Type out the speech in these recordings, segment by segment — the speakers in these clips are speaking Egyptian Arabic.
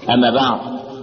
أما بعد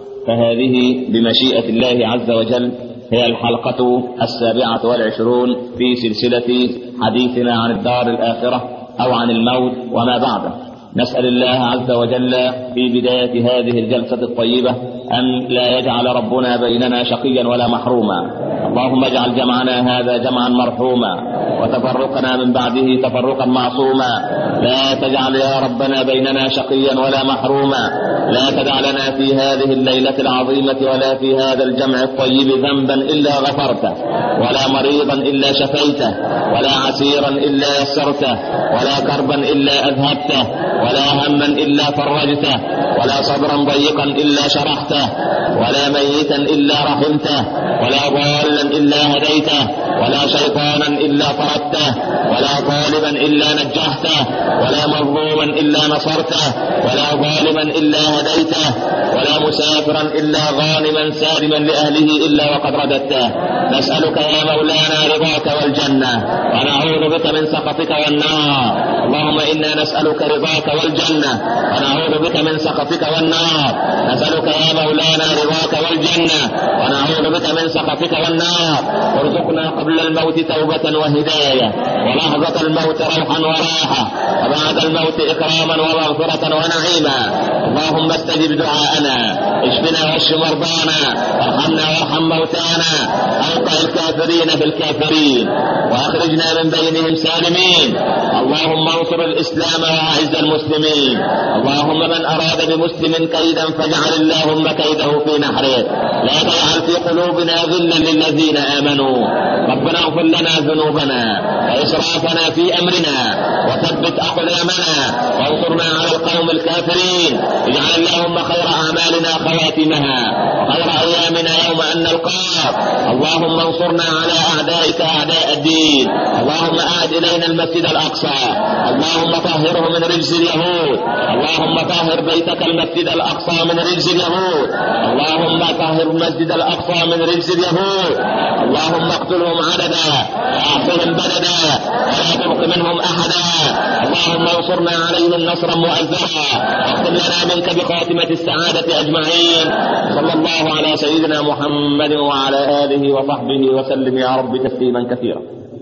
فهذه بمشيئة الله عز وجل هي الحلقة السابعة والعشرون في سلسلة حديثنا عن الدار الآخرة أو عن الموت وما بعده نسأل الله عز وجل في بداية هذه الجلسة الطيبة أن لا يجعل ربنا بيننا شقيا ولا محروما اللهم اجعل جمعنا هذا جمعا مرحوما وتفرقنا من بعده تفرقا معصوما لا تجعل يا ربنا بيننا شقيا ولا محروما لا تدع لنا في هذه الليلة العظيمة ولا في هذا الجمع الطيب ذنبا إلا غفرته ولا مريضا إلا شفيته ولا عسيرا إلا يسرته ولا كربا إلا أذهبته ولا هما إلا فرجته ولا صدرا ضيقا إلا شرحته ولا ميتا إلا رحمته ولا ضالا إلا هديته ولا شيطانا إلا طردته ولا طالبا إلا نجحته ولا مظلوما إلا نصرته ولا ظالما إلا هديته ولا مسافرا إلا غانما سالما لأهله إلا وقد رددته نسألك يا مولانا رضاك والجنة ونعوذ بك من سخطك والنار اللهم إنا نسألك رضاك والجنة ونعوذ بك من سخطك والنار نسألك يا مولانا رضاك والجنة ونعوذ بك من سخطك والنار ارزقنا قبل الموت توبة وهداية ولحظة الموت روحا وراحة وبعد الموت إكراما ومغفرة ونعيما اللهم استجب دعاءنا اشفنا واشف مرضانا وارحمنا وارحم موتانا اوقع الكافرين في الكافرين واخرجنا من بينهم سالمين اللهم انصر الاسلام واعز المسلمين اللهم من اراد بمسلم كيدا فاجعل اللهم كيده في نحره لا تجعل في قلوبنا غلا للذين امنوا ربنا اغفر لنا ذنوبنا واسرافنا في امرنا وثبت اقدامنا وانصرنا على القوم الكافرين اجعل اللهم خير اعمالنا خواتمها وخير ايامنا يوم ان نلقاك اللهم انصرنا على اعدائك اعداء الدين اللهم اعد الينا المسجد الاقصى اللهم طهره من رجز اليهود اللهم طهر بيتك المسجد الاقصى من رجز اليهود اللهم طهر المسجد الاقصى من رجز اليهود اللهم اقتلهم عددا واحصهم بددا ولا تبق منهم احدا اللهم انصرنا عليهم نصرا مؤزرا واختم لنا منك بخاتمه السعاده اجمعين صلى الله على سيدنا محمد وعلى اله وصحبه وسلم يا رب تسليما كثيرا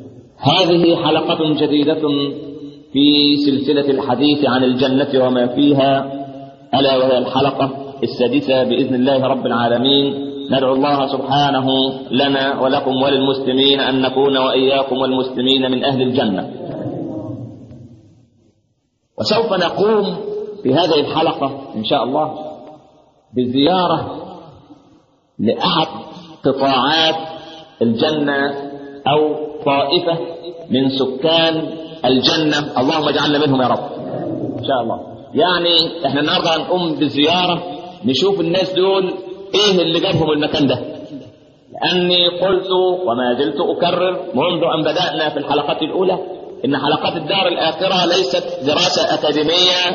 هذه حلقه جديده في سلسله الحديث عن الجنه وما فيها الا وهي الحلقه السادسه باذن الله رب العالمين ندعو الله سبحانه لنا ولكم وللمسلمين ان نكون واياكم والمسلمين من اهل الجنه وسوف نقوم في هذه الحلقه ان شاء الله بزياره لاحد قطاعات الجنه او طائفه من سكان الجنه اللهم اجعلنا منهم يا رب ان شاء الله يعني احنا النهارده هنقوم بزياره نشوف الناس دول ايه اللي جابهم المكان ده لاني قلت وما زلت اكرر منذ ان بدانا في الحلقات الاولى ان حلقات الدار الاخره ليست دراسه اكاديميه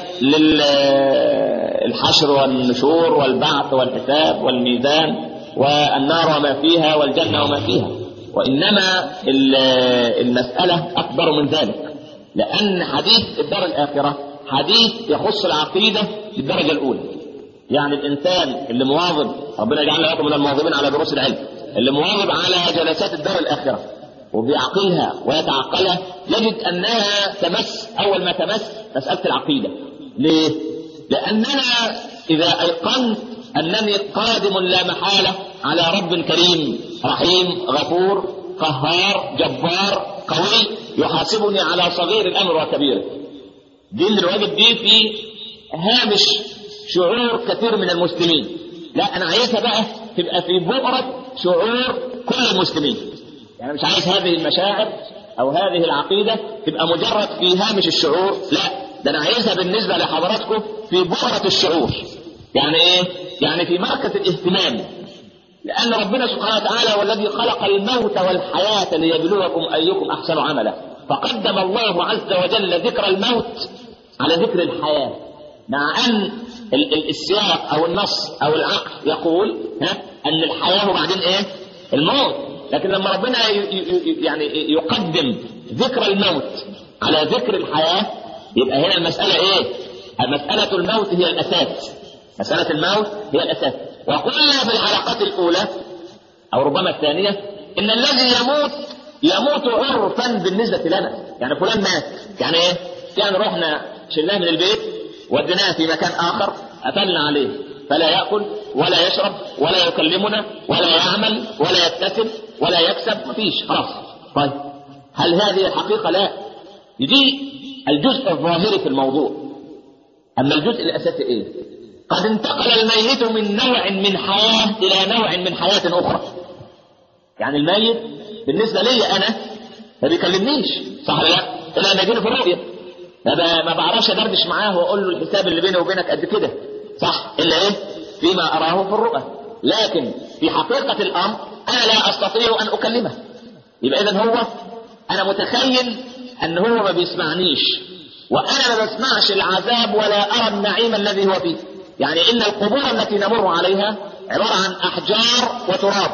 للحشر والنشور والبعث والحساب والميزان والنار وما فيها والجنه وما فيها وانما المساله اكبر من ذلك لان حديث الدار الاخره حديث يخص العقيده بالدرجه الاولى يعني الانسان اللي مواظب ربنا يجعلنا لكم من المواظبين على دروس العلم اللي مواظب على جلسات الدار الاخره وبيعقلها ويتعقلها يجد انها تمس اول ما تمس مساله العقيده ليه لاننا اذا ايقنت انني قادم لا محاله على رب كريم رحيم غفور قهار جبار قوي يحاسبني على صغير الامر وكبيره دي اللي الواجب دي في هامش شعور كثير من المسلمين لا انا عايزها بقى تبقى في بؤرة شعور كل المسلمين يعني مش عايز هذه المشاعر او هذه العقيدة تبقى مجرد في هامش الشعور لا ده انا عايزها بالنسبة لحضراتكم في بؤرة الشعور يعني ايه يعني في مركز الاهتمام لأن ربنا سبحانه وتعالى هو الذي خلق الموت والحياة ليبلوكم أيكم أحسن عملا فقدم الله عز وجل ذكر الموت على ذكر الحياة مع أن ال- ال- السياق أو النص أو العقل يقول ها أن الحياة وبعدين إيه؟ الموت لكن لما ربنا ي- ي- ي- يعني يقدم ذكر الموت على ذكر الحياة يبقى هنا المسألة إيه؟ مسألة الموت هي الأساس مسألة الموت هي الأساس وقلنا في الحلقات الأولى أو ربما الثانية إن الذي يموت يموت عرفا بالنسبة لنا يعني فلان مات يعني إيه؟ يعني رحنا شلناه من البيت وديناه في مكان آخر قفلنا عليه فلا يأكل ولا يشرب ولا يكلمنا ولا يعمل ولا يبتسم ولا يكسب مفيش خلاص طيب هل هذه الحقيقة لا يجي الجزء الظاهري في الموضوع أما الجزء الأساسي إيه قد انتقل الميت من نوع من حياة إلى نوع من حياة أخرى يعني الميت بالنسبة لي أنا ما بيكلمنيش صح ولا لا؟ إلا أن أجيله في الرؤية ما ما بعرفش أدردش معاه وأقول له الحساب اللي بيني وبينك قد كده صح إلا إيه؟ فيما أراه في الرؤى لكن في حقيقة الأمر أنا لا أستطيع أن أكلمه يبقى إذا هو أنا متخيل أن هو ما بيسمعنيش وأنا ما بسمعش العذاب ولا أرى النعيم الذي هو فيه يعني إن القبور التي نمر عليها عبارة عن أحجار وتراب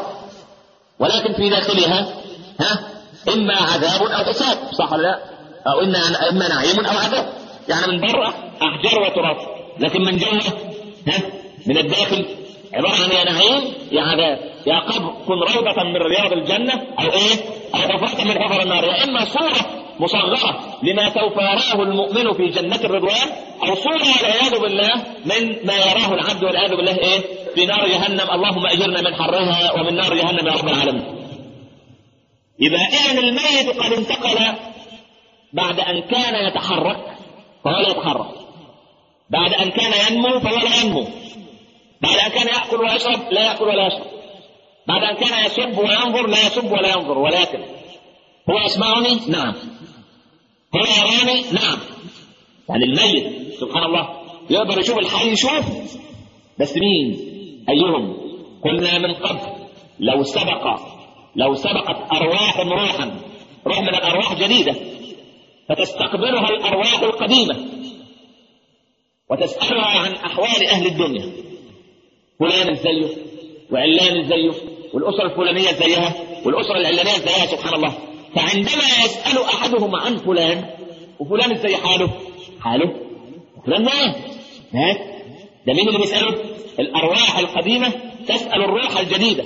ولكن في داخلها ها إما عذاب أو حساب صح ولا لا؟ أو إن إما نعيم أو عذاب يعني من بره أحجار وتراب لكن من جوه ها من الداخل عبارة عن يا نعيم يا عذاب يا قبر كن روضة من رياض الجنة أو إيه أو حفرة من حفر النار يا إما صورة مصغرة لما سوف يراه المؤمن في جنة الرضوان أو صورة والعياذ بالله من ما يراه العبد والعياذ بالله إيه في نار جهنم اللهم أجرنا من حرها ومن نار جهنم يا رب العالمين يبقى إذن الميت قد انتقل بعد أن كان يتحرك فهو لا يتحرك بعد أن كان ينمو فهو لا ينمو بعد أن كان يأكل ويشرب لا يأكل ولا يشرب بعد أن كان يسب وينظر لا يسب ولا ينظر ولكن هو يسمعني نعم هو يراني نعم يعني الميت سبحان الله يقدر يشوف الحي يشوف بس مين أيهم قلنا من قبل لو سبق لو سبقت أرواح روحا روح من الأرواح جديدة فتستقبلها الأرواح القديمة وتسألها عن أحوال أهل الدنيا فلان زيه وعلان زيه والأسرة الفلانية زيها والأسرة العلانية زيها سبحان الله فعندما يسأل أحدهم عن فلان وفلان ازاي حاله حاله فلان مات مات ده مين اللي بيسأله الأرواح القديمة تسأل الروح الجديدة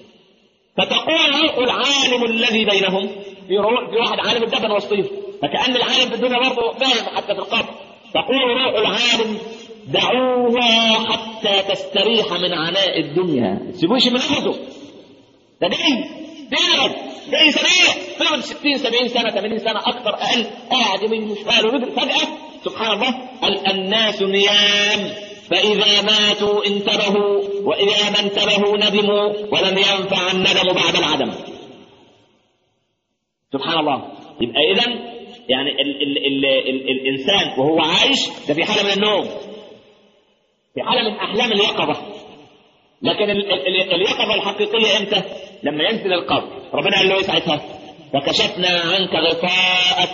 فتقول روح العالم الذي بينهم في روح في واحد عالم الدفن وسطيهم فكأن العالم في الدنيا برضه فاهم حتى في القبر تقول روح العالم دعوها حتى تستريح من عناء الدنيا سيبوش من أرضه ده جاي بيلعب جاي سريع فضل 60 70 سنة 80 سنة أكثر أقل قاعد يمين وشمال وبدر فجأة سبحان الله الناس نيام فإذا ماتوا انتبهوا وإذا ما انتبهوا ندموا ولم ينفع الندم بعد العدم سبحان الله يبقى إذا يعني ال ال ال ال الإنسان وهو عايش ده في حالة من النوم في حالة من أحلام اليقظة لكن ال ال اليقظة الحقيقية إمتى؟ لما ينزل القبر ربنا قال له إيه ساعتها؟ فكشفنا عنك غطاءك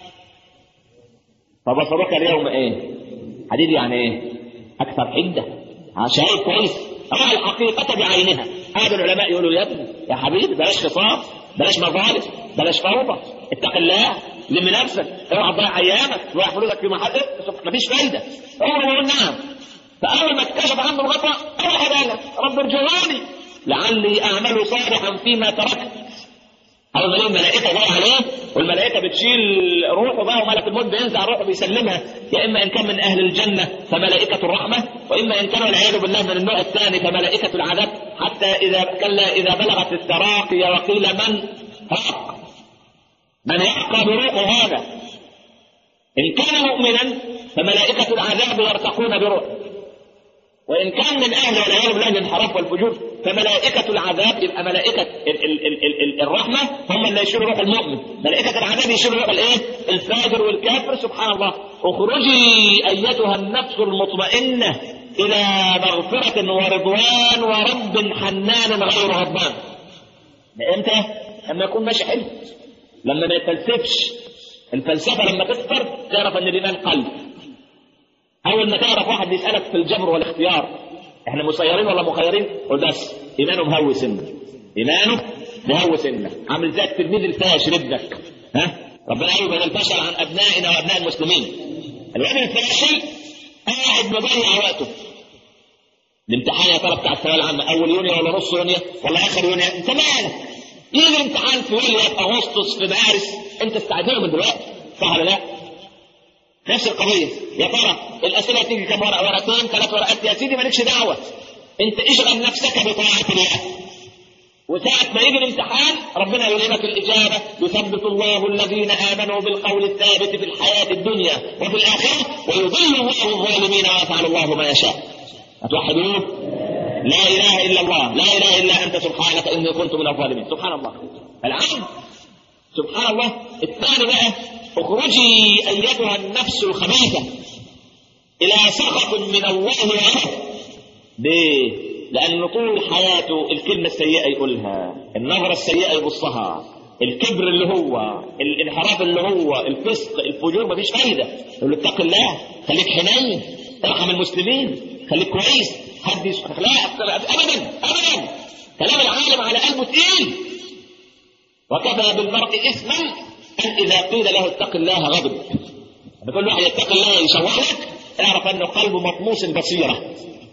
فبصرك اليوم إيه؟ حديد يعني إيه؟ أكثر حدة شايف كويس أرى الحقيقة بعينها هذا العلماء يقولوا يا ابني يا حبيبي بلاش خصام بلاش مظالم بلاش فوضى اتق الله لم نفسك اوعى تضيع ايامك تضيع فلوسك في محل مفيش فايده هو يقول نعم فاول ما اتكشف عنه الغطاء اروح بالك رب ارجعوني لعلي اعمل صالحا فيما تركت أول ما الملائكة جاية عليه والملائكة بتشيل روحه بقى وملك الموت بينزع روحه بيسلمها يا إما إن كان من أهل الجنة فملائكة الرحمة وإما إن كان والعياذ بالله من النوع الثاني فملائكة العذاب حتى إذا كلا إذا بلغت التراقي وقيل من حق من يحقى بروحه هذا إن كان مؤمنا فملائكة العذاب يرتقون بروحه وإن كان من أهل والعياذ بالله الانحراف والفجور فملائكة العذاب يبقى ملائكة ال ال ال ال الرحمة هم اللي يشيلوا روح المؤمن ملائكة العذاب يشيلوا روح الإيه؟ الفاجر والكافر سبحان الله اخرجي أيتها النفس المطمئنة إلى مغفرة ورضوان ورب حنان غير غضبان امتى؟ لما يكون ماشي حلو لما ما يتفلسفش الفلسفة لما تكثر تعرف أن الإيمان قلب أول ما تعرف واحد بيسألك في الجبر والاختيار احنا مسيرين ولا مخيرين؟ قول بس إيمانه مهوس إنه إيمانه مهوس إنه عامل زي التلميذ الفاشل ابنك ها؟ ربنا يقول من الفشل عن أبنائنا وأبناء المسلمين الولد الفاشل قاعد مضيع وقته الامتحان يا ترى بتاع الثانويه العامه اول يونيو ولا نص يونيو ولا اخر يونيو انت مالك يجي الامتحان في يوليو في اغسطس في مارس انت استعجله من دلوقتي صح ولا لا؟ نفس القضيه يا ترى الاسئله تيجي كم ورقه ورقتين ثلاث ورقات يا سيدي مالكش دعوه انت اشغل نفسك بطاعه الله وساعة ما يجي الامتحان ربنا يلهمك الإجابة يثبت الله الذين آمنوا بالقول الثابت في الحياة الدنيا وفي الآخرة ويضل الله الظالمين ويفعل الله ما يشاء أتوحدون لا إله إلا الله لا إله إلا أنت سبحانك إني كنت من الظالمين سبحان الله العبد سبحان الله الثاني بقى اخرجي أيتها النفس الخبيثة إلى سخط من الله وغضب ليه؟ لأن طول حياته الكلمة السيئة يقولها النظرة السيئة يبصها الكبر اللي هو الانحراف اللي هو الفسق الفجور مفيش فايدة يقول له اتق الله خليك حنين ارحم المسلمين خليك كويس هدي لا ابدا ابدا كلام العالم على قلبه تقيل وكفى بالمرء اثما ان اذا قيل له اتق الله غضب بتقول له واحد يتق الله يشوهك اعرف انه قلبه مطموس البصيره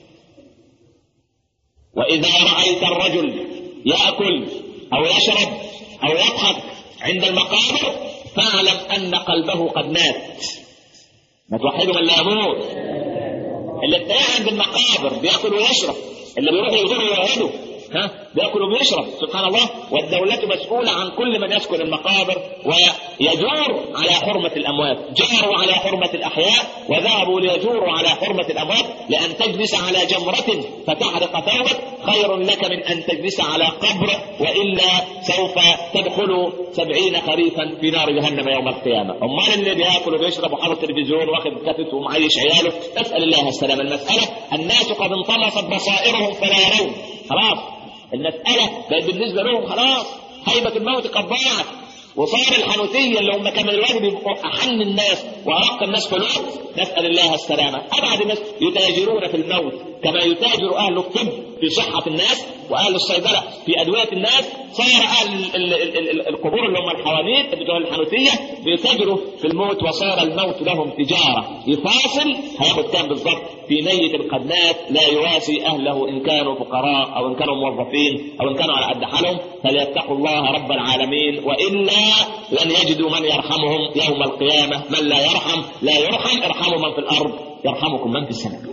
وإذا رأيت الرجل يأكل أو يشرب أو يضحك عند المقابر فاعلم أن قلبه قد مات ما توحدوا من لا يموت اللي بتلاقيه عند المقابر بياكل ويشرب اللي بيروح يزور ويوعده ها بياكل وبيشرب سبحان الله والدولة مسؤولة عن كل من يسكن المقابر ويجور على حرمة الأموات جاروا على حرمة الأحياء وذهبوا ليجوروا على حرمة الأموات لأن تجلس على جمرة فتحرق ثوبك خير لك من أن تجلس على قبر وإلا سوف تدخل سبعين خريفا في نار جهنم يوم القيامة أمال اللي بياكل وبيشرب وحاطط تلفزيون واخد كتف ومعيش عياله نسأل الله السلامة المسألة الناس قد انطمست بصائرهم فلا يرون خلاص المسألة بقت بالنسبة لهم خلاص هيبة الموت قد ضاعت وصار الحنوتية اللي هم كانوا دلوقتي بيبقوا أحن الناس وأرق الناس في الوقت نسأل الله السلامة أبعد الناس يتاجرون في الموت كما يتاجر أهل الطب في صحة الناس وأهل الصيدلة في أدوية الناس صار أهل ال- ال- ال- القبور اللي هم الحوانيت بتوع الحنوتية بيتاجروا في الموت وصار الموت لهم تجارة يفاصل هياخد كام بالظبط في ميت قد مات لا يواسي أهله إن كانوا فقراء أو إن كانوا موظفين أو إن كانوا على قد حالهم فليتقوا الله رب العالمين وإلا لن يجدوا من يرحمهم يوم القيامة من لا يرحم لا يرحم ارحموا من في الأرض يرحمكم من في السماء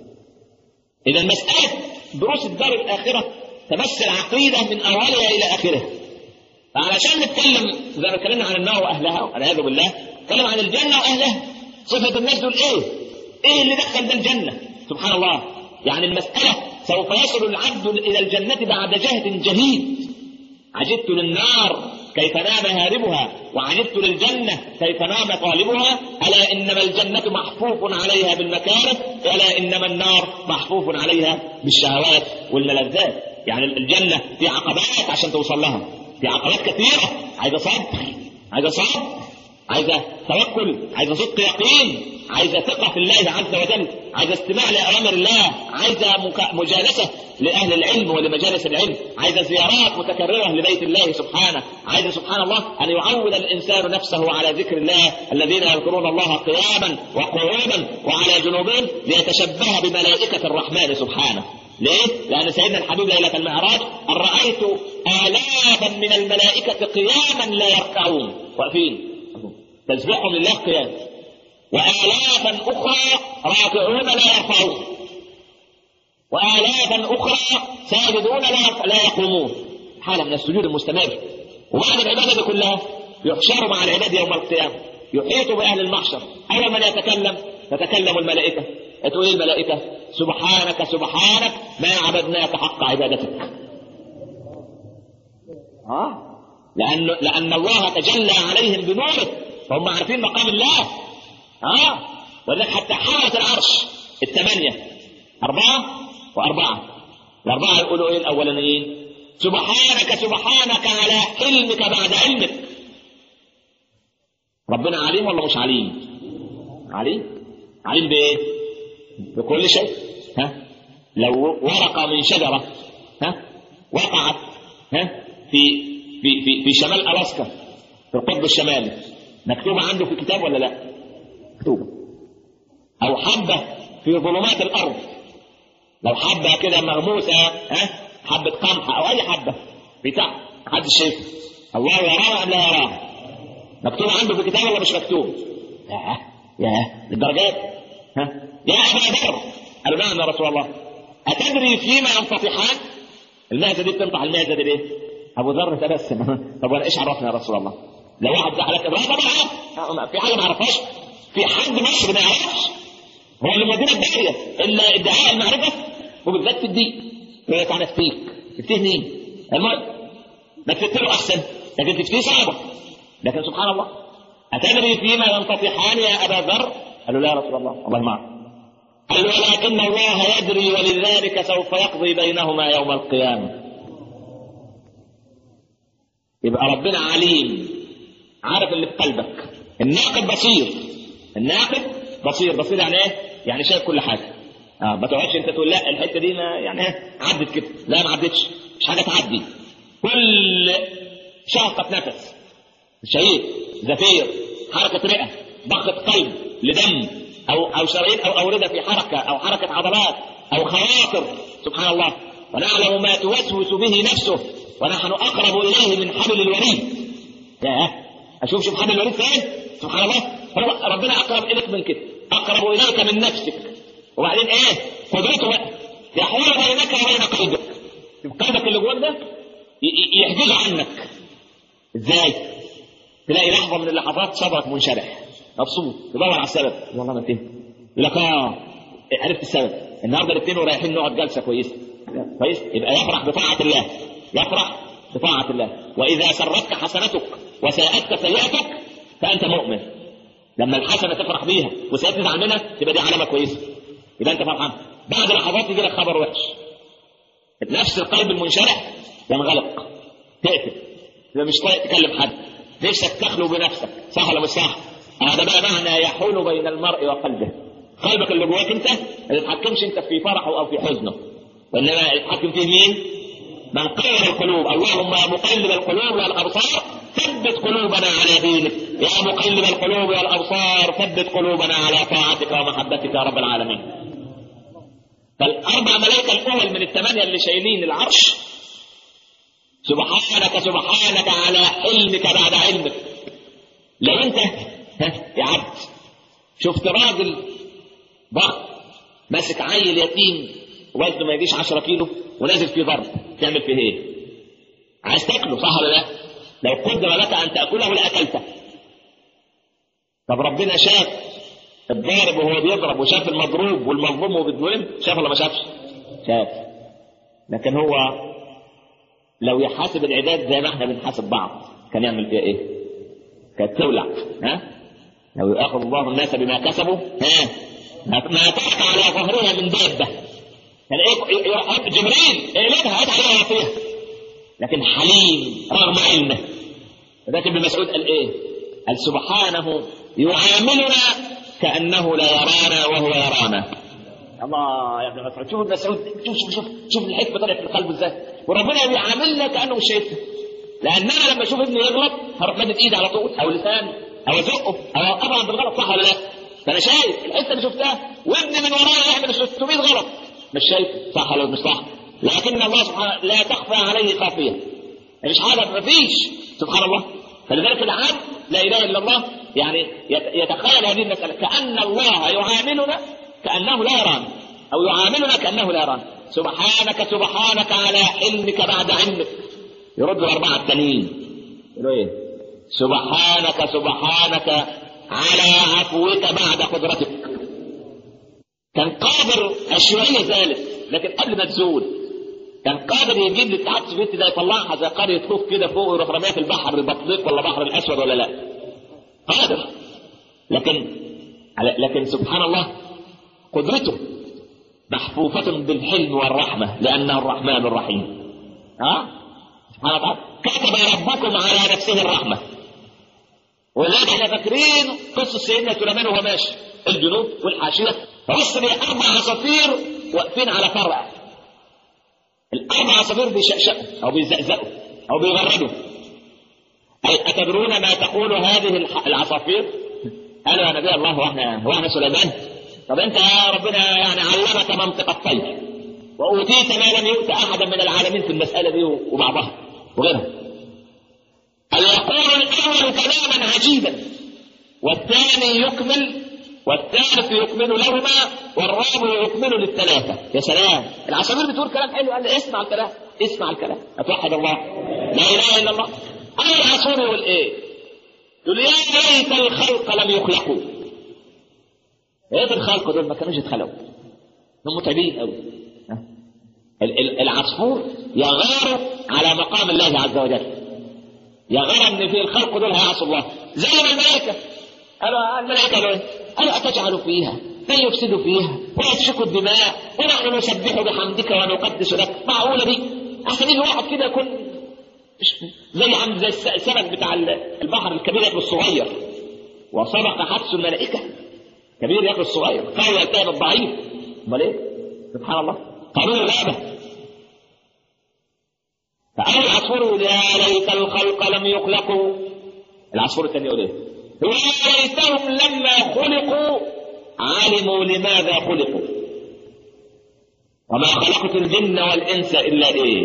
إذا مسألة دروس الدار الآخرة تمثل عقيدة من أولها إلى آخرها فعلشان نتكلم زي ما اتكلمنا عن النار وأهلها والعياذ بالله نتكلم عن الجنة وأهلها صفة الناس دول إيه؟ إيه اللي دخل ده الجنة؟ سبحان الله يعني المسألة سوف يصل العبد إلى الجنة بعد جهد جهيد عجبت للنار كيف نام هاربها وعجبت للجنة كيف نام طالبها ألا إنما الجنة محفوف عليها بالمكاره ألا إنما النار محفوف عليها بالشهوات والملذات يعني الجنة في عقبات عشان توصل لها في عقبات كثيرة عايزة صبر عايزة صبر عايزة توكل عايزة صدق يقين عايزة ثقة في الله عز وجل عايزة استماع لأوامر الله عايزة مك- مجالسة لأهل العلم ولمجالس العلم عايزة زيارات متكررة لبيت الله سبحانه عايزة سبحان الله أن يعود الإنسان نفسه على ذكر الله الذين يذكرون الله قياما وقعودا وعلى جنوبهم ليتشبه بملائكة الرحمن سبحانه ليه؟ لأن سيدنا الحبيب ليلة المعراج أن رأيت آلافا من الملائكة قياما لا يركعون واقفين تسبحهم لله قيام وآلافا أخرى راكعون لا يرفعون وآلافا أخرى ساجدون لا لا يقومون حالة من السجود المستمر وبعد العبادة دي كلها يحشروا مع العباد يوم القيامة يحيطوا بأهل المحشر أول من يتكلم تتكلم الملائكة تقول إيه الملائكة سبحانك سبحانك ما عبدناك حق عبادتك آه لأن لأن الله تجلى عليهم بنوره فهم عارفين مقام الله اه ولذلك حتى حملة العرش الثمانية أربعة وأربعة الأربعة يقولوا إيه الأولانيين سبحانك سبحانك على حلمك بعد علمك ربنا عليم ولا مش عليم عليم عليم بإيه بكل شيء ها لو ورقة من شجرة ها وقعت ها في في في في شمال ألاسكا في القطب الشمالي مكتوبة عنده في كتاب ولا لا؟ مكتوبة أو حبة في ظلمات الأرض لو حبه كده مغموسه ها حبه قمح او اي حبه بتاع محدش شايفها الله يراها ام لا يراها مكتوب عنده في الكتاب ولا مش مكتوب؟ يا يا للدرجات ها يا ابا ذر قالوا نعم يا رسول الله اتدري فيما ينفطحان؟ المعزه دي بتنطح المعزه دي ليه؟ ابو ذر تبسم طب وانا ايش عرفني يا رسول الله؟ لو واحد زعلك ابراهيم طبعا في حاجه ما اعرفهاش في حد مصر ما يعرفش هو اللي مدير الداعيه الا ادعاء المعرفه وبالذات في الدين يقول لك انا افتيك تفتيه مين؟ المهم ما تفتيه احسن لكن تفتيه صعبه لكن سبحان الله أتدري فيما ينتطحان يا أبا ذر؟ قالوا لا يا رسول الله الله معك قال ولكن الله يدري ولذلك سوف يقضي بينهما يوم القيامة يبقى ربنا عليم عارف اللي في قلبك الناقد بصير الناقد بصير بصير يعني ايه؟ يعني شايف كل حاجة اه ما تقعدش انت تقول لا الحته دي ما يعني ايه عدت كده لا ما عدتش مش حاجه تعدي كل شهقة نفس شهيق زفير حركة رئة ضغط قلب لدم أو أو شرايين أو أوردة في حركة أو حركة عضلات أو خواطر سبحان الله ونعلم ما توسوس به نفسه ونحن أقرب إليه من حبل الوريد يا أشوف شوف حبل الوريد فين سبحان الله هو ربنا أقرب إليك من كده أقرب إليك من نفسك وبعدين إيه قدرته بقى يحول بينك وبين قلبك قلبك اللي جواك ده يحجز عنك ازاي تلاقي لحظه من اللحظات صدرك منشرح مبسوط تدور على السبب والله ما انتهي يقول لك اه عرفت السبب النهارده الاثنين ورايحين نقعد جلسه كويسه كويس يبقى يفرح بطاعه الله يفرح بطاعه الله واذا سرتك حسنتك وساءتك سيئتك فانت مؤمن لما الحسنه تفرح بيها وساءت تزعل منها تبقى دي علامه كويسه يبقى انت فرحان بعد لحظات يجي لك خبر وحش نفس القلب المنشرح ينغلق تقفل يبقى مش طايق تكلم حد نفسك تخلو بنفسك صح ولا مش صح؟ هذا بقى معنى يحول بين المرء وقلبه قلبك اللي جواك انت ما تتحكمش انت في فرحه او في حزنه وانما يتحكم فيه مين؟ من قلب القلوب اللهم مقلب القلوب والابصار ثبت قلوبنا على دينك يا مقلب القلوب والابصار ثبت قلوبنا على طاعتك ومحبتك يا رب العالمين فالاربع ملائكه الاول من الثمانيه اللي شايلين العرش سبحانك سبحانك على حلمك بعد علمك لو انت يا عبد شفت راجل ضخم ماسك عيل يتيم وزنه ما يجيش 10 كيلو ونازل فيه ضرب تعمل فيه ايه؟ عايز تاكله صح ولا لا؟ لو قدر لك ان تاكله لاكلته طب ربنا شاف الضارب وهو بيضرب وشاف المضروب والمظلوم وهو بيتظلم شاف ولا ما شافش؟ شاف لكن هو لو يحاسب العباد زي ما احنا بنحاسب بعض كان يعمل فيها ايه؟ كانت تولع ها؟ لو ياخذ الله الناس بما كسبوا ها؟ ما ترك على ظهرها من دابه كان ايه يروح جبريل اقلبها هات عليها فيها لكن حليم رغم علمه لكن ابن مسعود قال ايه؟ قال سبحانه يعاملنا كانه لا يرانا وهو يرانا الله يا ابن مسعود شوف ابن مسعود شوف شوف شوف شوف الحكمه طلعت في القلب ازاي وربنا بيعاملنا كانه مش شايفنا لان انا لما اشوف ابني يغلط هروح مدد ايدي على طول او لسان او ازقه او اوقفه عند الغلط صح ولا لا؟ فانا شايف الحته اللي شفتها وابني من ورايا يعمل 600 غلط مش شايف صح ولا مش صح؟ لكن الله سبحانه لا تخفى عليه خافيه مش حاجه ما فيش سبحان الله فلذلك العبد لا اله الا الله يعني يتخيل هذه المساله كان الله يعاملنا كانه لا يرانا او يعاملنا كانه لا يرانا سبحانك سبحانك على علمك بعد علمك يرد الاربعه التانيين يقولوا ايه؟ سبحانك سبحانك على عفوك بعد قدرتك كان قادر الشيوعية ذلك لكن قبل ما تزول كان قادر يجيب الاتحاد السوفيتي ده يطلعها زي قرية خوف كده فوق ويروح رميها في البحر البطليق ولا البحر الاسود ولا لا قادر لكن لكن سبحان الله قدرته محفوفة بالحلم والرحمة لأنه الرحمن الرحيم ها سبحانه وتعالى كتب ربكم على نفسه الرحمة ولذلك احنا فاكرين قصة سيدنا سليمان وهو ماشي الجنود والحاشية بص أربع عصافير واقفين على فرع الأربع عصافير بيشقشقوا أو بيزقزقوا أو بيغردوا أتدرون ما تقول هذه العصافير؟ قالوا يا نبي الله واحنا واحنا سليمان طب انت يا ربنا يعني علمك منطق الطير وأوتيت ما لم يؤت أحدا من العالمين في المسألة دي وبعضها وغيرها أن يقول الأول كلاما عجيبا والثاني يكمل والثالث يكمل لهما والرابع يكمل للثلاثة يا سلام العصافير بتقول كلام حلو قال لي اسمع الكلام اسمع الكلام اتوحد الله لا اله الا الله انا العصفور يقول ايه يقول يا ليت الخلق لم يخلقوا ايه في الخلق دول ما كانوش يتخلقوا هم متعبين قوي العصفور يغار على مقام الله عز وجل يغار ان في الخلق دول هيعصوا الله زي ما الملائكه قالوا الملائكه قالوا ايه؟ قالوا اتجعل فيها من يفسد فيها ويسفك الدماء ونحن نسبح بحمدك ونقدس لك معقوله دي احسن يجي واحد كده يكون زي عم زي السمك بتاع البحر الكبير ياكل الصغير وسبق حدث الملائكه كبير ياكل الصغير قوي يلتهب الضعيف امال ايه؟ سبحان الله قانون الغابه فأول العصفور يقول يا ليت الخلق لم يخلقوا العصفور الثاني يقول ايه؟ يقول يا ليتهم لما خلقوا علموا لماذا خلقوا وما خلقت الجن والانس الا ايه؟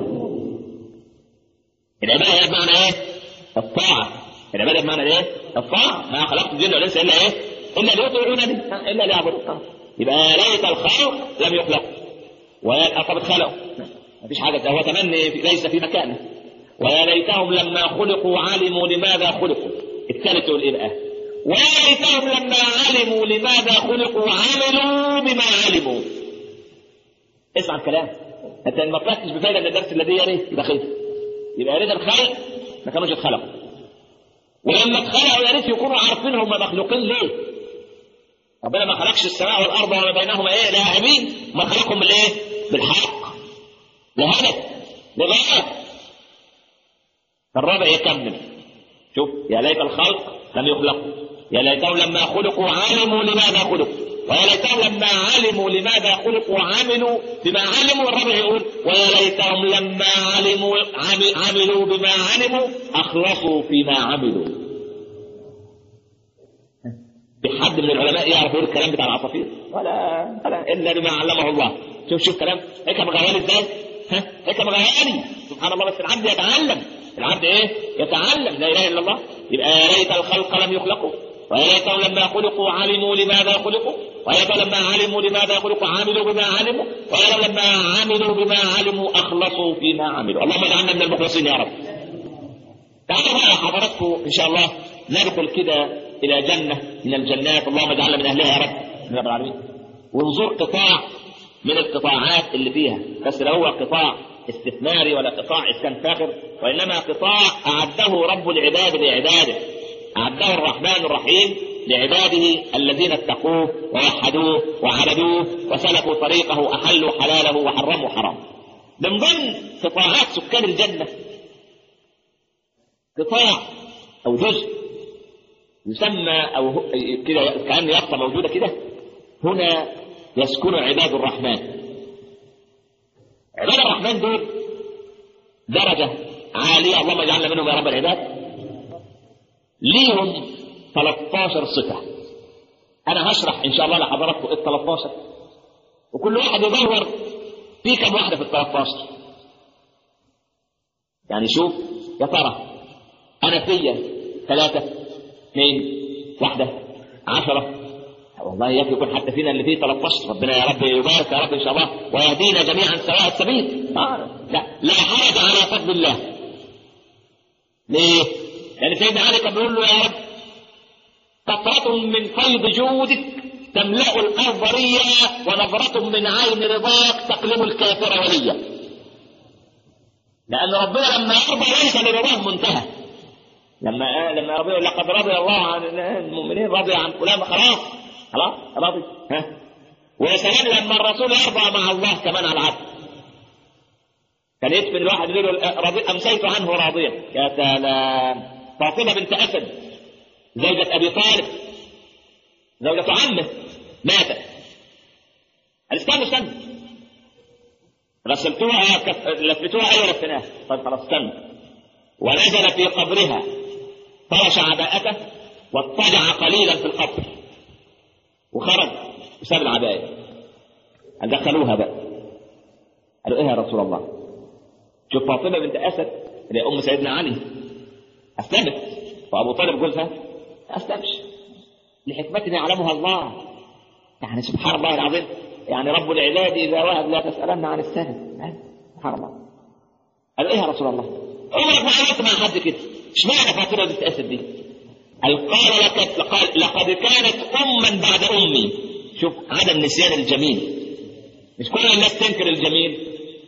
العباده بمعنى ايه؟ الطاعه العباده بمعنى ايه؟ الطاعه ما خلقت الجن والانس الا ايه؟ الا ليطيعونني الا ليعبدوا يبقى ليت الخلق لم يخلقوا ويا طب اتخلقوا مفيش حاجة ده هو تمني ليس في مكانه ويا ليتهم لما خلقوا علموا لماذا خلقوا الثالث يقول ايه بقى ويا ليتهم لما علموا لماذا خلقوا عملوا بما علموا اسمع الكلام انت ما تركز بفايده من الدرس الذي يليه يبقى خير يبقى يا ريت الخلق ما كانوش اتخلقوا ولما اتخلقوا يا ريت يكونوا عارفين هم مخلوقين ليه ربنا ما خلقش السماء والارض وما بينهما ايه لاعبين ما خلقهم بالايه بالحق لهدف لغاية فالرابع يكمل شوف يا ليت الخلق لم يخلقوا يا ليتهم لما خلقوا علموا لماذا خلقوا ويا ليتهم لما علموا لماذا خلقوا عملوا بما علموا الرابع يقول ويا ليتهم لما علموا عملوا بما علموا اخلصوا فيما عملوا بحد من العلماء يعرف يقول الكلام بتاع العصافير ولا ولا الا بما علمه الله شوف شوف كلام هيك مغير ازاي ها هيك مغيري سبحان الله بس العبد يتعلم العبد ايه يتعلم لا اله الا الله يبقى يا ليت الخلق لم يخلقوا ويا ليتهم لما خلقوا علموا لماذا خلقوا ويا لما علموا لماذا خلقوا عملوا بما علموا ويا لما عملوا بما علموا اخلصوا فيما عملوا اللهم اجعلنا من المخلصين يا رب تعالوا بقى حضراتكم ان شاء الله ندخل كده الى جنه من الجنات اللهم اجعلنا من اهلها يا رب من رب العالمين ونزور قطاع من القطاعات اللي فيها بس لا هو قطاع استثماري ولا قطاع اسكان فاخر وانما قطاع اعده رب العباد لعباده اعده الرحمن الرحيم لعباده الذين اتقوه ووحدوه وعبدوه وسلكوا طريقه احلوا حلاله وحرموا حرام من ضمن قطاعات سكان الجنه قطاع او جزء يسمى او كده كان يافطه موجوده كده هنا يسكن عباد الرحمن عباد الرحمن دول درجة عالية اللهم اجعلنا منهم يا رب العباد ليهم 13 صفة أنا هشرح إن شاء الله لحضراتكم ال 13 وكل واحد يدور في كم واحدة في ال 13 يعني شوف يا ترى أنا فيا ثلاثة اثنين واحدة عشرة والله يكفي يكون حتى فينا اللي فيه 13 ربنا يا رب يبارك يا رب ان شاء الله ويهدينا جميعا سواء السبيل آه. لا لا حرج على فضل الله ليه؟ لان سيدنا علي كان بيقول له يا رب قطرة من فيض جودك تملأ الأرض ريا ونظرة من عين رضاك تقلم الكافر وليا لأن ربنا لما يرضى ليس لرضاه منتهى لما لما ربنا لقد رضي الله عن المؤمنين رضي عن فلان خلاص خلاص راضي ها ويا سلام لما الرسول يرضى مع الله كمان على العبد كان يدفن الواحد يقول له رضي امسيت عنه راضيا يا سلام فاطمه بنت اسد زوجة ابي طالب زوجة عمه ماتت استنى استنى غسلتوها كف... لفتوها ايوه لفتناها طيب خلاص استنى ونزل في قبرها فرش عباءته واضطجع قليلا في القبر وخرج وساب العباية دخلوها بقى قالوا ايه يا رسول الله شوف فاطمه بنت اسد اللي هي ام سيدنا علي اسلمت وابو طالب جوزها ما اسلمش لحكمة يعلمها الله يعني سبحان الله العظيم يعني رب العباد اذا وهب لا تسالن عن السهل سبحان الله قالوا ايه يا رسول الله عمرك ما عملت مع حد كده اشمعنى فاطمه بنت اسد دي قال قال لقد قال لقد كانت اما بعد امي شوف عدم نسيان الجميل مش كل الناس تنكر الجميل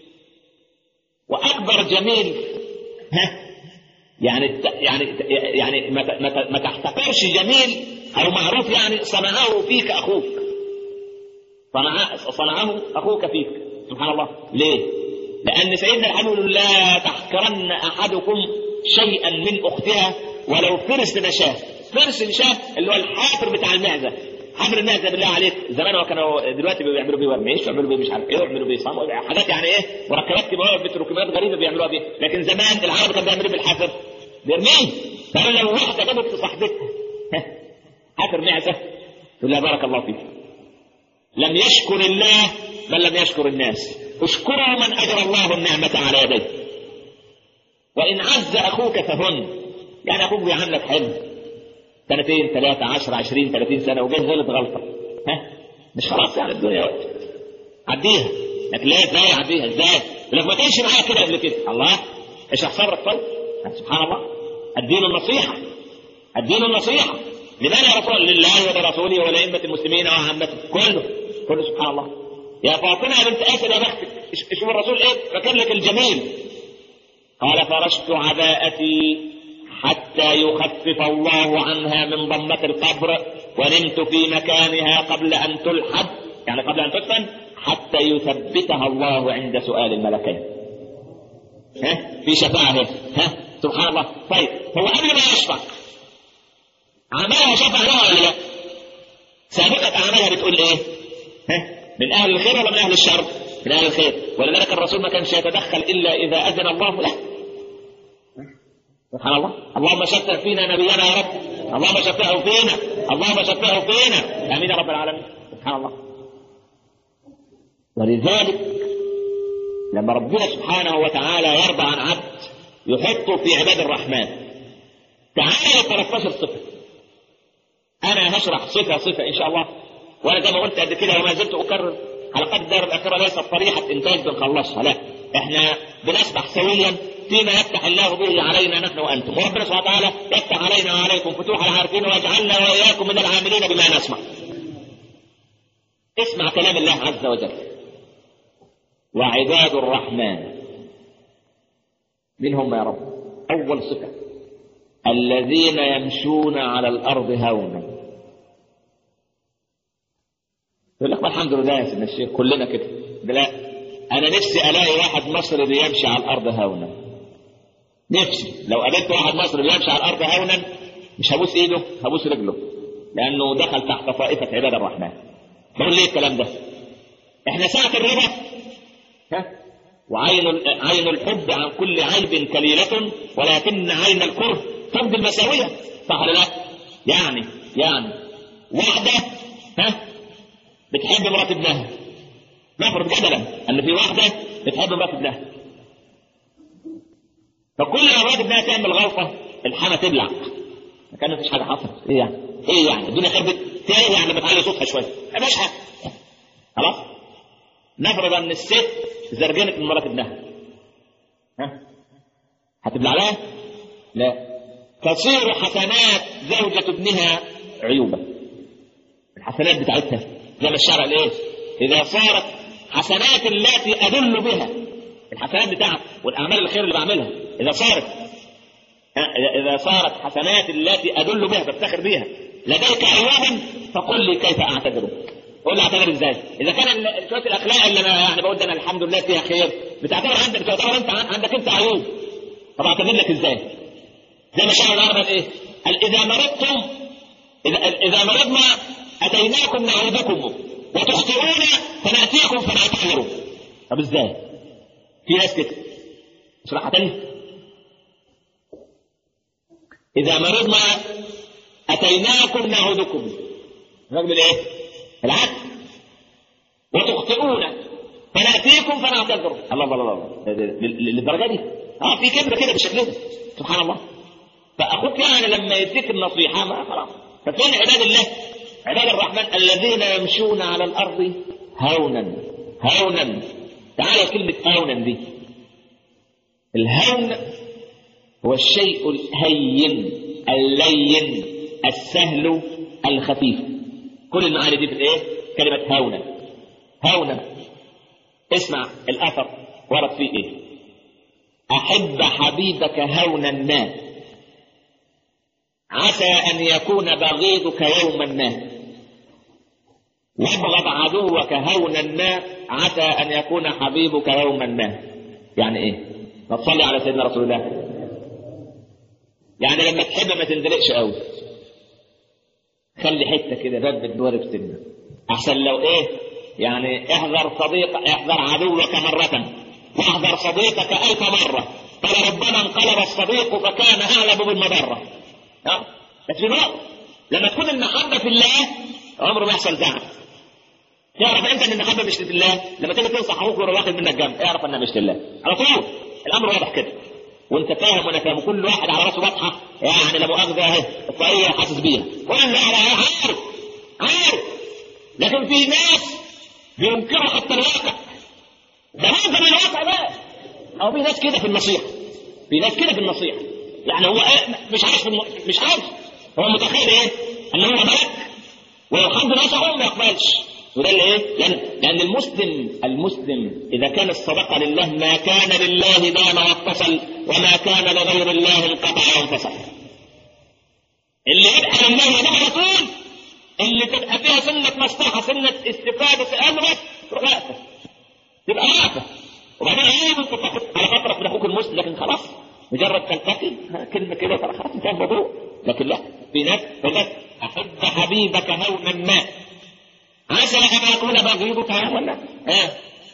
واكبر جميل ها يعني يعني يعني ما ما ما تحتقرش جميل او معروف يعني صنعه فيك اخوك صنع صنعه اخوك فيك سبحان الله ليه؟ لان سيدنا الحبيب لا تحقرن احدكم شيئا من اختها ولو فرس نشاه فرس نشاه اللي هو الحافر بتاع المعزه حمر المعزه بالله عليك زمان كانوا دلوقتي بيعملوا بيه ورميش بيعملوا بيه مش عارف ايه بيعملوا بيه صام حاجات يعني ايه مركبات كيماويه بتروكيمات غريبه بيعملوها بيه لكن زمان العرب كانوا بيعملوا بالحافر بيرميه فقال لو واحده جابت صاحبتها حافر معزه تقول لها بارك الله فيك لم يشكر الله بل لم يشكر الناس اشكروا من اجرى الله النعمه على يديه وان عز اخوك فهن يعني اخوك بيعاملك حلو سنتين ثلاثة عشر عشرين ثلاثين سنة وجاي غلط غلطة ها مش خلاص يعني الدنيا وقت عديها لكن لا ازاي عديها ازاي لك ما كانش معايا كده قبل كده الله ايش صبرك طيب سبحان الله الدين النصيحة الدين النصيحة لمن يا رسول لله ولرسوله ولأئمة المسلمين وعامته كله كله سبحان الله يا فاطمة بنت أسد يا بختك شوف الرسول ايه فكر لك الجميل قال فرشت عباءتي حتى يخفف الله عنها من ضمة القبر ونمت في مكانها قبل أن تلحد يعني قبل أن تدفن حتى يثبتها الله عند سؤال الملكين ها في شفاعة ها سبحان الله طيب هو قبل ما يشفع عملها شفع لها ولا لا؟ سابقة أعمالها بتقول إيه؟ ها من أهل الخير ولا من أهل الشر؟ من أهل الخير ولذلك الرسول ما كانش يتدخل إلا إذا أذن الله له سبحان الله اللهم شفع فينا نبينا يا رب اللهم شفعه فينا اللهم شفعه فينا امين يا رب العالمين سبحان الله ولذلك لما ربنا سبحانه وتعالى يرضى عن عبد يحطه في عباد الرحمن تعالى 13 صفه انا هشرح صفه صفه ان شاء الله وانا زي ما قلت قبل كده وما زلت اكرر حلقات الدار الاخيره ليست طريحه انتاج بنخلصها لا احنا بنسبح سويا فيما يفتح الله به علينا نحن وانتم وربنا سبحانه وتعالى يفتح علينا وعليكم فتوح العارفين ويجعلنا واياكم من العاملين بما نسمع اسمع كلام الله عز وجل وعباد الرحمن من هم يا رب اول صفه الذين يمشون على الارض هونا يقول لك ما الحمد لله يا سيدنا الشيخ كلنا كده لا انا نفسي الاقي واحد مصري بيمشي على الارض هونا نفسي لو قابلت واحد مصري بيمشي على الارض هونا مش هبوس ايده هبوس رجله لانه دخل تحت طائفه عباد الرحمن بقول ليه الكلام ده احنا ساعه الربا ها وعين عين الحب عن كل عيب كليلة ولكن عين الكره تبدي المساوية صح ولا لا؟ يعني يعني واحدة ها بتحب مرات ابنها نفرض جدلا ان في واحدة بتحب مرات ابنها فكل ما مرات ابنها تعمل غلطة الحما تبلع ما كان مفيش حاجة حصلت ايه يعني؟ ايه يعني؟ الدنيا خربت تاني يعني بتعلي صوتها شوية ما فيش حاجة خلاص؟ نفرض ان الست زرجنت من مرات ابنها ها هتبلع لها؟ لا تصير حسنات زوجة ابنها عيوبا الحسنات بتاعتها زي ما الشرع قال ايه؟ إذا صارت حسنات التي أدل بها الحسنات بتاعتي والأعمال الخير اللي بعملها إذا صارت إذا صارت حسنات التي أدل بها بفتخر بها لديك عيوبا فقل لي كيف أعتذر قول لي اعتذر ازاي؟ اذا كان شويه الاخلاق اللي انا يعني بقول انا الحمد لله فيها خير بتعتبر عندك بتعتبر انت عندك انت عيوب طب اعتذر لك ازاي؟ زي ما شاء العرب ايه؟ قال اذا مرضتم اذا اذا مرضنا اتيناكم نعودكم وتخطئون فناتيكم فنعتذروا طب ازاي؟ في ناس كده اشرحها تاني اذا مرضنا اتيناكم نعودكم الراجل ايه؟ العكس وتخطئون فناتيكم عليكم فانا اعتذر الله الله الله للدرجه دي اه في كلمه كده بالشكل ده سبحان الله فاخوك يعني لما يديك النصيحه ما خلاص ففين عباد الله عباد الرحمن الذين يمشون على الارض هونا هونا تعالى كلمه هونا دي الهون هو الشيء الهين اللين السهل الخفيف كل المعاني دي في الايه كلمه هونا هونا اسمع الاثر ورد فيه ايه احب حبيبك هونا ما عسى ان يكون بغيضك يوما ما وابغض عدوك هونا ما عسى ان يكون حبيبك يوما ما يعني ايه ما تصلي على سيدنا رسول الله يعني لما تحب ما تندلقش قوي خلي حته كده باب بتدور سنه احسن لو ايه يعني احذر صديق احذر عدوك مرة واحذر صديقك ألف مرة فلربما انقلب الصديق فكان أعلم بالمضرة ها بس في نقطة لما تكون المحبة في الله عمره ما يحصل زعل تعرف انت ان المحبة مش في الله لما تيجي تنصح اخوك وهو واخد منك جنب اعرف انها مش لله على طول الامر واضح كده وانت فاهم وانا فاهم كل واحد على راسه واضحه يعني لا مؤاخذه اهي الطريقه حاسس بيها كل على عارف عارف لكن في ناس بينكروا حتى الواقع ده هذا من الواقع بقى او في ناس كده في النصيحه في ناس كده في النصيحه يعني هو إيه مش عارف الم... مش عارف هو متخيل ايه ان هو ملك ولو حد نصحه ما يقبلش وده اللي ايه لان لان المسلم المسلم اذا كان الصدقه لله ما كان لله دام واتصل وما كان لغير الله انقطع وانفصل اللي يبقى لله ده على طول اللي تبقى فيها سنة مصلحة سنة استفادة في أمرك تروح واقفة تبقى واقفة وبعدين ايه ممكن تاخد على فترة من أخوك المسلم لكن خلاص مجرد تلتقي كلمة كده خلاص انتهى الموضوع لكن لا في ناس في أحب حبيبك هونا ما عسى أن يكون بغيضك ولا ها